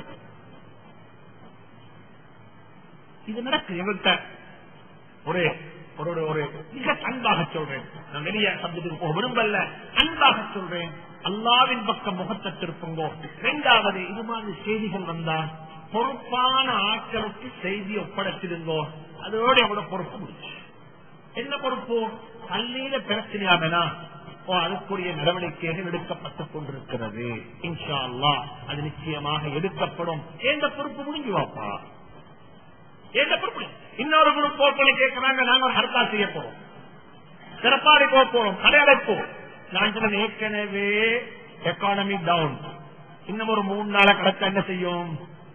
Speaker 1: இது நடக்கு எங்கள்கிட்ட ஒரு ஒரு ஒரு- ஒரு மிக அன்பாக சொல்றேன் நான் வெளியே சப்தத்துக்கு போக விரும்பல அன்பாக சொல்றேன் அல்லாவின் பக்கம் முகத்தை திருப்புங்கோ இரண்டாவது இது மாதிரி செய்திகள் வந்தா பொறுப்பான ஆட்களுக்கு செய்தி ஒப்படைச்சிருங்கோ அதோட எவ்வளவு பொறுப்பு முடிச்சு என்ன பொறுப்பு பள்ளியில பிரச்சனையாமனா ஓ அதுக்குரிய நடவடிக்கைகள் எடுக்கப்பட்டுக் கொண்டிருக்கிறது இன்ஷா அல்லாஹ் அது நிச்சயமாக எடுக்கப்படும் எந்த பொறுப்பு முடிஞ்சு வாப்பா எந்த பொறுப்பு இல்லை. இன்னொரு குரூப் போர் பண்ணி கேட்கிறாங்க நாங்க ஹர்த்தால் செய்ய போறோம் சிறப்பாடி போக போறோம் கடையடைப்போம் நான் சொன்னேன் ஏற்கனவே எக்கானமி டவுன் இன்னும் ஒரு மூணு நாள கிடைச்சா என்ன செய்யும்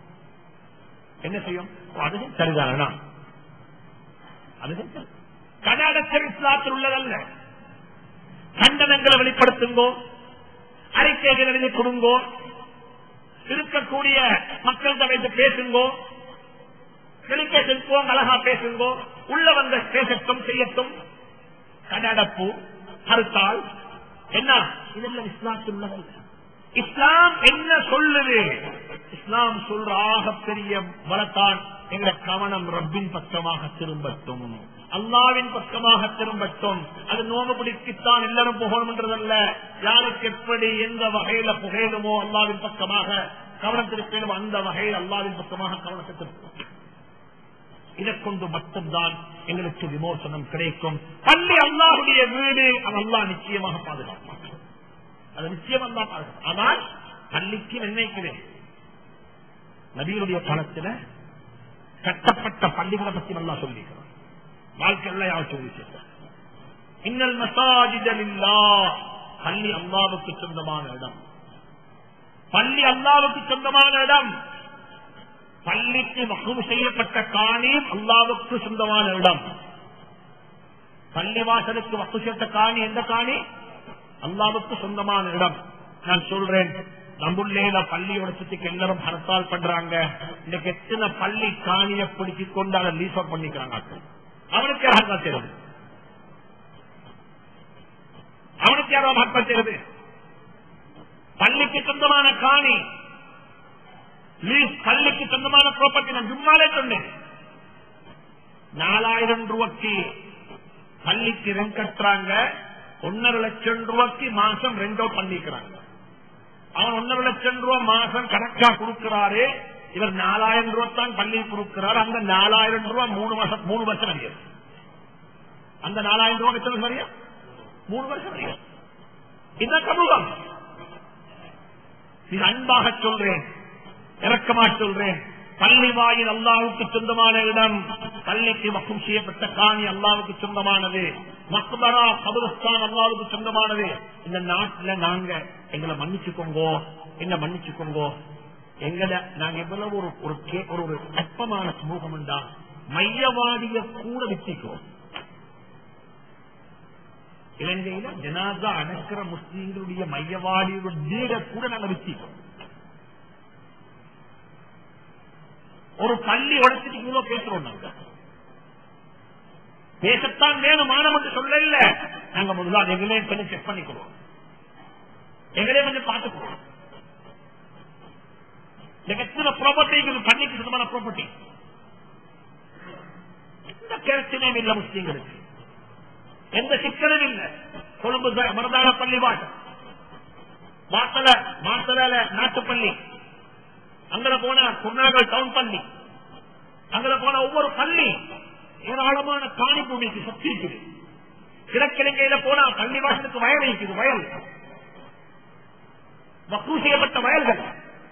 Speaker 1: என்ன செய்யும் ஓ, அதுவும் சரிதானா அதுவும் சரி. கடாடச்சல் இஸ்லாத்தில் உள்ளதல்ல கண்டனங்களை வெளிப்படுத்துங்கோ அறிக்கைகள் எழுதி கொடுங்கோ இருக்கக்கூடிய மக்கள்கிட்ட வைத்து பேசுங்கோ டெலிகேஷன் போங்க அழகா பேசுங்கோ உள்ள வந்த பேசட்டும் செய்யட்டும் கடாடப்பு கருத்தால் என்ன இதெல்லாம் இஸ்லாத்தில் உள்ளதல்ல இஸ்லாம் என்ன சொல்லுது இஸ்லாம் சொல்ற ஆகப்பெரிய வளத்தான் எங்க கவனம் ரப்பின் பக்கமாக திரும்பட்டும் அல்லாவின் பக்கமாக திரும்பட்டும் அது நோம்பு பிடிக்குத்தான் எல்லாரும் புகழும்ன்றதல்ல யாருக்கு எப்படி எந்த வகையில புகையிலுமோ அல்லாவின் பக்கமாக கவனம் திருப்பினும் அந்த வகையில் அல்லாவின் பக்கமாக கவனத்தை திருப்பும் இதை கொண்டு மட்டும்தான் எங்களுக்கு விமோசனம் கிடைக்கும் பள்ளி அல்லாஹுடைய வீடு அது அல்லாஹ் நிச்சயமாக பாதுகாப்பான் அது நிச்சயம் அல்லா பாதுகாப்பான் ஆனால் பள்ளிக்கு நிர்ணயிக்கிறேன் நபியுடைய காலத்துல கட்டப்பட்ட பள்ளிகளை பத்தி நல்லா சொல்லிக்கிறோம் வாழ்க்கையில யார் சொல்லி இன்னல் மசாஜிதலில்லா பள்ளி அல்லாவுக்கு சொந்தமான இடம் பள்ளி அல்லாவுக்கு சொந்தமான இடம் பள்ளிக்கு வகுப்பு செய்யப்பட்ட காணியும் அல்லாவுக்கு சொந்தமான இடம் பள்ளி வாசலுக்கு வக்கு செய்யப்பட்ட காணி எந்த காணி அல்லாவுக்கு சொந்தமான இடம் நான் சொல்றேன் நம்புள்ளேல பள்ளியோட சுத்திக்கு எல்லாரும் ஹர்த்தால் பண்றாங்க இன்னைக்கு எத்தனை பள்ளி காணிய பிடிச்சு கொண்டு அதை லீஸ் அவுட் பண்ணிக்கிறாங்க அவனுக்கு யார் ஹர்த்தால் செய்யறது அவனுக்கு யாரோ ஹர்த்தால் செய்யறது பள்ளிக்கு சொந்தமான காணி லீஸ் பள்ளிக்கு சொந்தமான ப்ராப்பர்ட்டி நான் ஜும்மாலே சொன்னேன் நாலாயிரம் ரூபாய்க்கு பள்ளிக்கு ரெண்ட் கட்டுறாங்க ஒன்னரை லட்சம் ரூபாய்க்கு மாசம் ரெண்டோ பண்ணிக்கிறாங்க அவன் ஒன்னரை லட்சம் ரூபாய் மாசம் கணக்கா கொடுக்கிறாரு இவர் நாலாயிரம் ரூபாய் தான் பள்ளி கொடுக்கிறார் அந்த நாலாயிரம் ரூபாய் மூணு வருஷம் மூணு வருஷம் அறியாது அந்த நாலாயிரம் ரூபாய் எத்தனை சரியா மூணு வருஷம் அறியாது இந்த சமூகம் இது அன்பாக சொல்றேன் இறக்கமா சொல்றேன் பள்ளி வாயில் அல்லாவுக்கு சொந்தமான இடம் பள்ளிக்கு மக்கும் செய்யப்பட்ட காணி அல்லாவுக்கு சொந்தமானது மக்பரா கபுரஸ்தான் அல்லாவுக்கு சொந்தமானது இந்த நாட்டுல நாங்க எங்களை மன்னிச்சுக்கோங்கோ என்ன மன்னிச்சுக்கோங்கோ எங்கட நாங்க எவ்வளவு ஒரு ஒரு கே- ஒரு ஒரு அற்பமான சமூகம் உண்டா மையவாடிய கூட வித்திக்கிறோம் இலங்கையில ஜனாதா அடக்கிற முஸ்லீம்களுடைய மையவாடியோட வீட கூட நாங்க வித்திக்கிறோம் ஒரு பள்ளி உடச்சிட்டு இவ்வளவு பேசுறோம் நாங்க பேசத்தான் வேணும் மானம் என்று சொல்ல இல்ல நாங்க முதல்ல எங்களே கொஞ்சம் செக் பண்ணிக்கிறோம் எங்களே கொஞ்சம் பார்த்துக்கிறோம் எனக்கு எத்தனை ப்ராப்பர்ட்டி பண்ணிக்கு சொந்தமான ப்ராப்பர்ட்டி எந்த பிரச்சனையும் இல்லை முஸ்லீம்களுக்கு எந்த சிக்கலும் இல்லை கொழும்பு த- மருதான பள்ளி வாட் மாத்தல மாத்தல நாட்டுப்பள்ளி அங்கல போன குருநாகல் டவுன் பள்ளி அங்கல போன ஒவ்வொரு பள்ளி ஏராளமான காணி பூமிக்கு சக்தி இருக்குது கிழக்கிழங்கையில போனா பள்ளி வாசலுக்கு வயல் இருக்குது வயல் வக்கு செய்யப்பட்ட வயல்கள்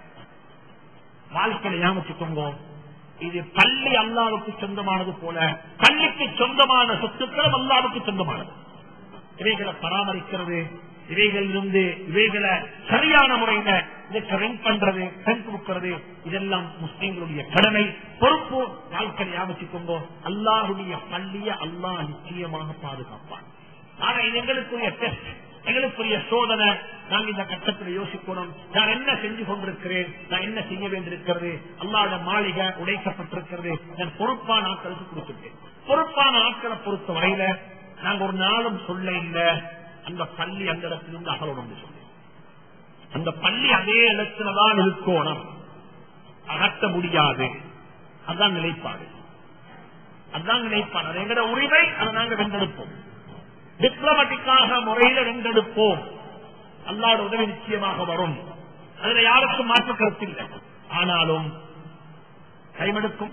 Speaker 1: வாழ்க்கையில ஞாபகிச்சுக்கோங்க இது பள்ளி அல்லாவுக்கு சொந்தமானது போல பள்ளிக்கு சொந்தமான சொத்துக்களும் அல்லாவுக்கு சொந்தமானது இவைகளை பராமரிக்கிறது இவைகளிலிருந்து இவைகளை சரியான முறையில இதுக்கு ரெண்ட் பண்றது ரெண்ட் கொடுக்கிறது இதெல்லாம் முஸ்லீம்களுடைய கடமை பொறுப்பு வாழ்க்கையை ஞாபகிச்சுக்கோங்க அல்லாஹுடைய பள்ளியை அல்லாஹ் நிச்சயமாக பாதுகாப்பான் ஆனா இது எங்களுக்குரிய டெஸ்ட் எங்களுக்குரிய சோதனை நாங்க இந்த கட்டத்தில் யோசிக்கணும் நான் என்ன செஞ்சு கொண்டிருக்கிறேன் நான் என்ன செய்ய வேண்டியிருக்கிறது அல்லாத மாளிகை உடைக்கப்பட்டிருக்கிறது நான் பொறுப்பான ஆட்களுக்கு கொடுத்துட்டேன் பொறுப்பான ஆட்களை பொறுத்த வரையில நாங்க ஒரு நாளும் சொல்ல இல்லை அந்த பள்ளி அந்த இடத்திலிருந்து அகலணும் சொல்லி அந்த பள்ளி அதே இடத்துலதான் இருக்கணும் அகற்ற முடியாது அதான் நிலைப்பாடு அதான் நிலைப்பாடு அது எங்கட உரிமை அதை நாங்க வென்றெடுப்போம் டிப்ளமேட்டிக்காக முறையில வென்றெடுப்போம் அல்லாட உதவி நிச்சயமாக வரும் அதுல யாருக்கும் மாற்று கருத்தில்லை ஆனாலும் கைமெடுக்கும்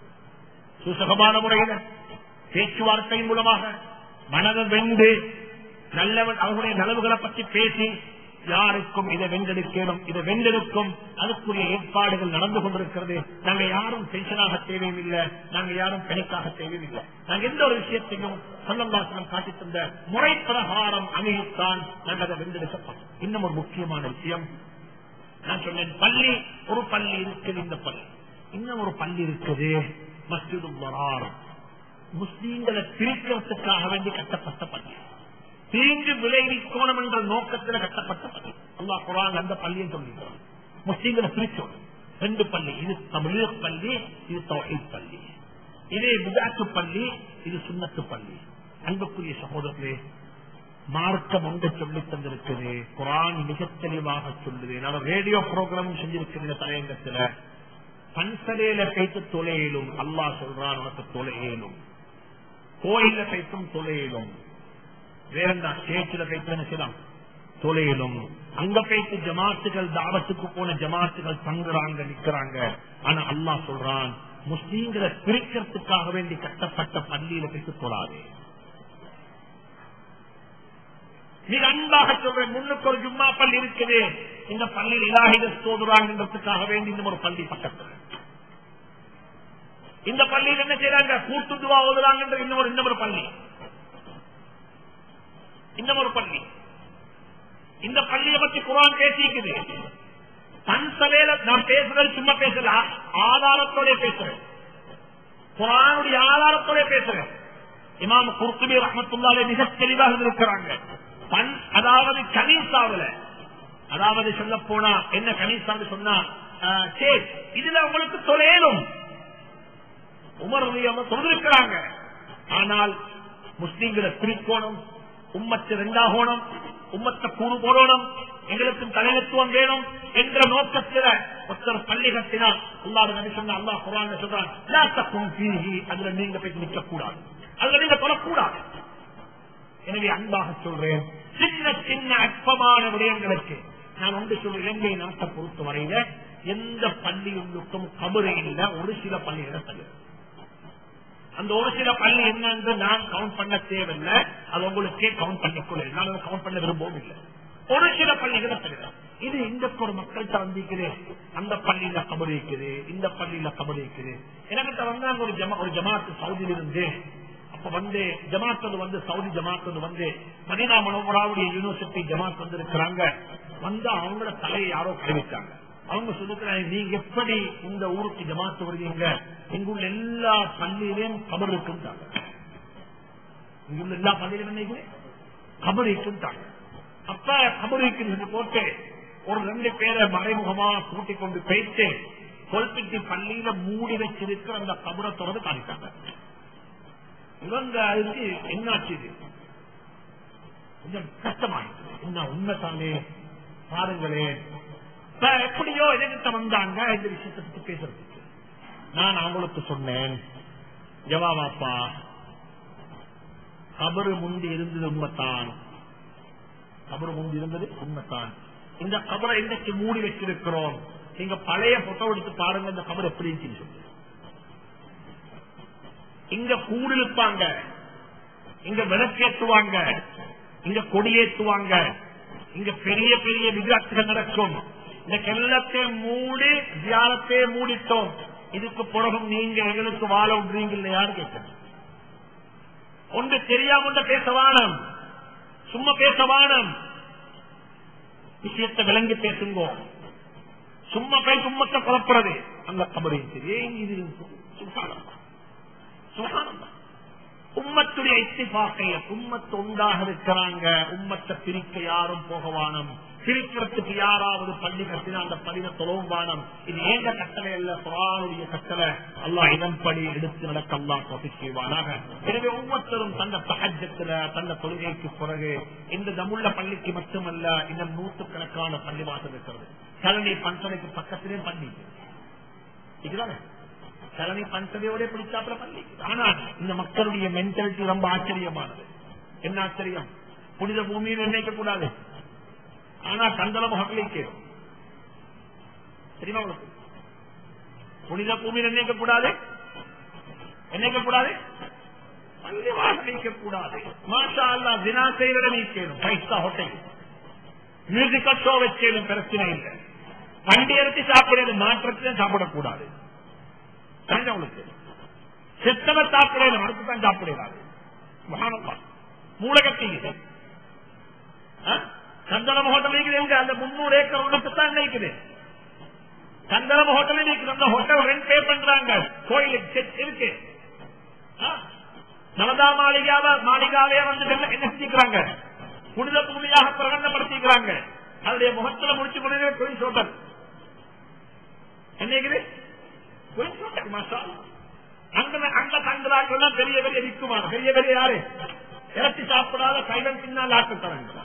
Speaker 1: சுசகமான முறையில பேச்சுவார்த்தை மூலமாக மனதை வென்று நல்லவன் அவர்களுடைய நலவுகளை பற்றி பேசி யாருக்கும் இதை வென்றெடுக்கணும் இதை வென்றெடுக்கும் அதுக்குரிய ஏற்பாடுகள் நடந்து கொண்டிருக்கிறது நாங்க யாரும் டென்ஷனாக தேவையில்லை நாங்க யாரும் பெணிக்காக தேவையில்லை நாங்க எந்த ஒரு விஷயத்தையும் சொல்லம்பாசனம் காட்டி தந்த முறை பிரகாரம் அமைத்தான் நாங்கள் அதை வென்றெடுக்கப்போம் இன்னும் ஒரு முக்கியமான விஷயம் நான் சொன்னேன் பள்ளி ஒரு பள்ளி இருக்குது இந்த பள்ளி இன்னும் ஒரு பள்ளி இருக்குது மஸ்ஜிது வரார் முஸ்லீம்களை பிரிக்கிறதுக்காக வேண்டி கட்டப்பட்ட பள்ளி தீங்கு விளைவிக்கணும் என்ற நோக்கத்தில் கட்டப்பட்ட பள்ளி அல்லா குரான் அந்த பள்ளியை சொல்லியிருக்கிறான் முஸ்லீம்களை பிரிச்சோம் ரெண்டு பள்ளி இது தமிழ் பள்ளி இது தௌஹீத் பள்ளி இதே விதாத்து பள்ளி இது சுண்ணத்து பள்ளி அன்புக்குரிய சகோதரர்களே மார்க்கம் ஒன்று சொல்லி தந்திருக்குது குரான் மிக தெளிவாக சொல்லுது நான் ரேடியோ ப்ரோக்ராம் செஞ்சிருக்கிற தலையங்கத்துல பன்சலையில கைத்து தொலையிலும் அல்லாஹ் சொல்றான் உனக்கு தொலையிலும் கோயில கைத்தும் தொலையிலும் வேற என்ன சேர்ச்சில கைத்து என்ன செய்யலாம் தொலையிலும் அங்க போயிட்டு ஜமாத்துகள் தாவத்துக்கு போன ஜமாத்துகள் தங்குறாங்க நிக்கிறாங்க ஆனா அல்லாஹ் சொல்றான் முஸ்லீம்களை பிரிக்கிறதுக்காக வேண்டி கட்டப்பட்ட பள்ளியில போயிட்டு தொழாதே மிக அன்பாக சொல்றேன் முன்னுக்கு ஒரு ஜும்மா பள்ளி இருக்குது இந்த பள்ளியில் இலாகித சோதுறாங்கன்றதுக்காக வேண்டி இன்னும் ஒரு பள்ளி பக்கத்தில் இந்த பள்ளியில் என்ன செய்யறாங்க கூட்டு துவா ஓதுறாங்கன்ற இன்னொரு இன்னொரு பள்ளி இன்னொரு பள்ளி இந்த பள்ளியை பத்தி குரான் பேசிக்குது பன்சலையில நான் பேசுறது சும்மா பேசல ஆதாரத்தோட பேசுறேன் குரானுடைய ஆதாரத்தோட பேசுறேன் இமாம் குர்துபி ரஹமத்துல்லாலே மிக தெளிவாக இருக்கிறாங்க பன் அதாவது கனீசாவில அதாவது சொல்ல போனா என்ன கணேசாமி சொன்னா ஆஹ், சரி இதுல உங்களுக்கு தொலைலும் உமர் சொல்லிருக்கிறாங்க ஆனால் முஸ்லீம்களை பிரிக்கோணும் உம்மத்து ரெண்டாகோணம் உம்மத்தை கூறு போடணும் எங்களுக்கும் தலைமைத்துவம் வேணும் என்ற நோக்கத்தில் ஒருத்தர் பள்ளி கட்டினார் அல்லாஹ் நபி சொன்ன அல்லாஹ் குரான் சொல்றான் "லா தக்கும் ஃபீஹி", அதுல நீங்க போய் நிற்க கூடாது அதுல நீங்க சொல்லக்கூடாது எனவே அன்பாக சொல்றேன் சின்ன சின்ன அற்பமான விடயங்களுக்கு நான் ஒன்று சொல்ற இலங்கை நாட்டை பொறுத்த வரையில எந்த பள்ளியுள்ளுக்கும் கபரு இல்ல ஒரு சில பள்ளிகளை தவிர அந்த ஒரு சில பள்ளி என்னன்னு நான் கவுண்ட் பண்ண தேவையில்லை அது உங்களுக்கே கவுண்ட் பண்ணிக்கொள்ள நான் அதை கவுண்ட் பண்ண விரும்பவும் இல்லை ஒரு சில பள்ளிகளை தவிர இது இந்த ஒரு மக்கள்கிட்ட வந்திருக்குது அந்த பள்ளியில கபடி இருக்குது இந்த பள்ளியில கபடி இருக்குது எனக்கிட்ட வந்தாங்க ஒரு ஜமா ஒரு ஜமாத்து சவுதியில இருந்து அப்ப வந்து ஜமாத் வந்து சவுதி ஜமாத் வந்து மனிதா மனோபராவுடைய யூனிவர்சிட்டி ஜமாத் வந்து இருக்கிறாங்க வந்து அவங்களோட தலையை யாரோ கழிவிட்டாங்க அவங்க சொல்லுக்கிறாங்க நீங்க எப்படி இந்த ஊருக்கு ஜமாத்து வருவீங்க இங்குள்ள எல்லா பள்ளியிலையும் கபர் இருக்குன்றாங்க இங்குள்ள எல்லா பள்ளியிலும் என்ன கபர் இருக்குன்றாங்க அப்ப கபர் இருக்குன்னு போட்டு ஒரு ரெண்டு பேரை மறைமுகமா கூட்டிக் கொண்டு போயிட்டு கொல்பிட்டி பள்ளியில மூடி வச்சிருக்கிற அந்த கபரை தொடர்ந்து காணிட்டாங்க இவங்க அதுக்கு என்னாச்சு இது கொஞ்சம் கஷ்டமாயிடுச்சு என்ன உண்மைத்தானே பாருங்களேன் இப்ப எப்படியோ எதிர்த்த வந்தாங்க இந்த விஷயத்தை பத்தி பேசுறதுக்கு நான் அவங்களுக்கு சொன்னேன் ஜவாபாப்பா கபரு முந்தி இருந்தது உண்மைத்தான் கபரு முந்தி இருந்தது உண்மைத்தான் இந்த கபரை இன்றைக்கு மூடி வச்சிருக்கிறோம் நீங்க பழைய போட்டோ எடுத்து பாருங்க இந்த கபர் எப்படி இருந்துச்சு சொல்லி இங்க கூடு இருப்பாங்க இங்க விளக்கேற்றுவாங்க இங்க கொடியேற்றுவாங்க இங்க பெரிய பெரிய விஜயாட்சிகள் நடக்கும் இந்த கெல்லத்தையும் மூடி தியானத்தையே மூடிட்டோம் இதுக்கு பிறகும் நீங்க எங்களுக்கு வாழ விடுறீங்க இல்லையான்னு கேட்க ஒன்று தெரியாம ஒன்று பேச வானம் சும்மா பேச வானம் விஷயத்தை விளங்கி பேசுங்க சும்மா போய் சும்மத்தை குழப்புறது அந்த கபரையும் சரி ஏன் இது சுகானம் சுகானம் உம்மத்துடைய இத்திபாக்கைய உம்மத்து உண்டாக இருக்கிறாங்க உம்மத்தை பிரிக்க யாரும் போகவானம் பிரிக்கிறதுக்கு யாராவது பள்ளி கட்டினா அந்த பள்ளியில தொழவும் வானம் இது ஏங்க கட்டளை அல்ல குரானுடைய கட்டளை அல்லாஹ் இதன்படி எடுத்து நடக்க அல்லா தொகை செய்வானாக எனவே ஒவ்வொருத்தரும் தந்த சகஜத்துல தந்த தொழுகைக்கு பிறகு இந்த தமுள்ள பள்ளிக்கு மட்டுமல்ல இன்னும் நூற்றுக்கணக்கான பள்ளி வாசல் இருக்கிறது கலனி பஞ்சனைக்கு பக்கத்திலே பள்ளி இதுதானே கலனி பஞ்சனையோட பிடிச்சாப்புல பள்ளி ஆனா இந்த மக்களுடைய மென்டாலிட்டி ரொம்ப ஆச்சரியமானது என்ன ஆச்சரியம் புனித பூமியில் நினைக்க கூடாது ஆனா கந்தளம் ஹோட்டலுக்கு தெரியுமா உங்களுக்கு புனித பூமியில் நினைக்க கூடாது நினைக்க கூடாது பள்ளி வாசலிக்க கூடாது மாஷா அல்லா தினா செய்வதை நீக்கணும் பைசா ஹோட்டல் மியூசிக்கல் ஷோ வச்சேனும் பிரச்சனை இல்லை வண்டி எடுத்து சாப்பிடுறது மாற்றத்தையும் சாப்பிடக்கூடாது தெரிஞ்ச உங்களுக்கு செத்தவ சாப்பிடணும் அடுத்து தான் சாப்பிடுறாரு மூலகத்தி கந்தளம் ஹோட்டல் இருக்குது எங்க அந்த முன்னூறு ஏக்கர் உனக்கு தான் நினைக்குது கந்தளம் ஹோட்டல் இருக்குது அந்த ஹோட்டல் ரெண்ட் பே பண்றாங்க கோயிலுக்கு இருக்கு நவதா மாளிகாவ மாளிகாவே வந்து என்ன செஞ்சுக்கிறாங்க புனித பூமியாக பிரகடனப்படுத்திக்கிறாங்க அதனுடைய முகத்துல முடிச்சு கொண்டு கோயில் ஹோட்டல் என்ன கோயில் ஹோட்டல் மாசா அங்க அங்க தங்குறாங்க பெரிய பெரிய விக்குமா பெரிய பெரிய யாரு இறச்சி சாப்பிடாத கைவன் பின்னால் ஆட்டு தராங்க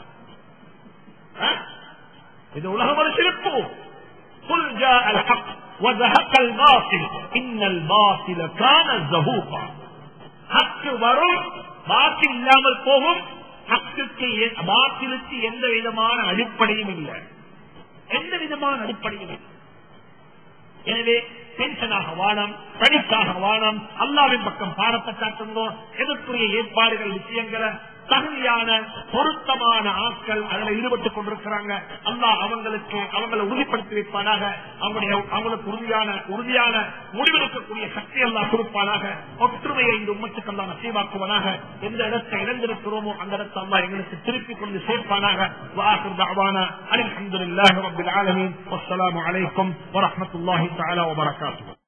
Speaker 1: இது உலகம் ஒரு சிறப்பு قل جاء الحق وزهق الباطل ان الباطل كان زهوقا ஹக்கு வரும் பாத்தில் இல்லாமல் போகும் ஹக்குக்கு பாத்திலுக்கு எந்த விதமான அடிப்படையும் இல்லை எந்த விதமான அடிப்படையும் இல்லை எனவே டென்ஷனாக வானம் பணிக்காக வானம் அல்லாவின் பக்கம் பாடத்தை காட்டுங்கோ எதற்குரிய ஏற்பாடுகள் விஷயங்களை தகுதியான பொருத்தமான ஆட்கள் அதில் ஈடுபட்டுக் கொண்டிருக்கிறாங்க அல்லாஹ் அவங்களுக்கு அவங்களை உறுதிப்படுத்தி வைப்பானாக அவங்களுடைய அவங்களுக்கு உறுதியான உறுதியான முடிவெடுக்கக்கூடிய சக்தி எல்லாம் கொடுப்பானாக ஒற்றுமையை இந்த உம்மத்துக்கு எல்லாம் நசீவாக்குவனாக எந்த இடத்தை இழந்திருக்கிறோமோ அந்த இடத்தை அல்லா எங்களுக்கு திருப்பிக் கொண்டு சேர்ப்பானாக வாசல் தாவான அலமதுல்லாஹி ரபில் ஆலமீன் வஸ்ஸலாமு அலைக்கும் வரஹ்மத்துல்லாஹி தஆலா வபரகாத்துஹு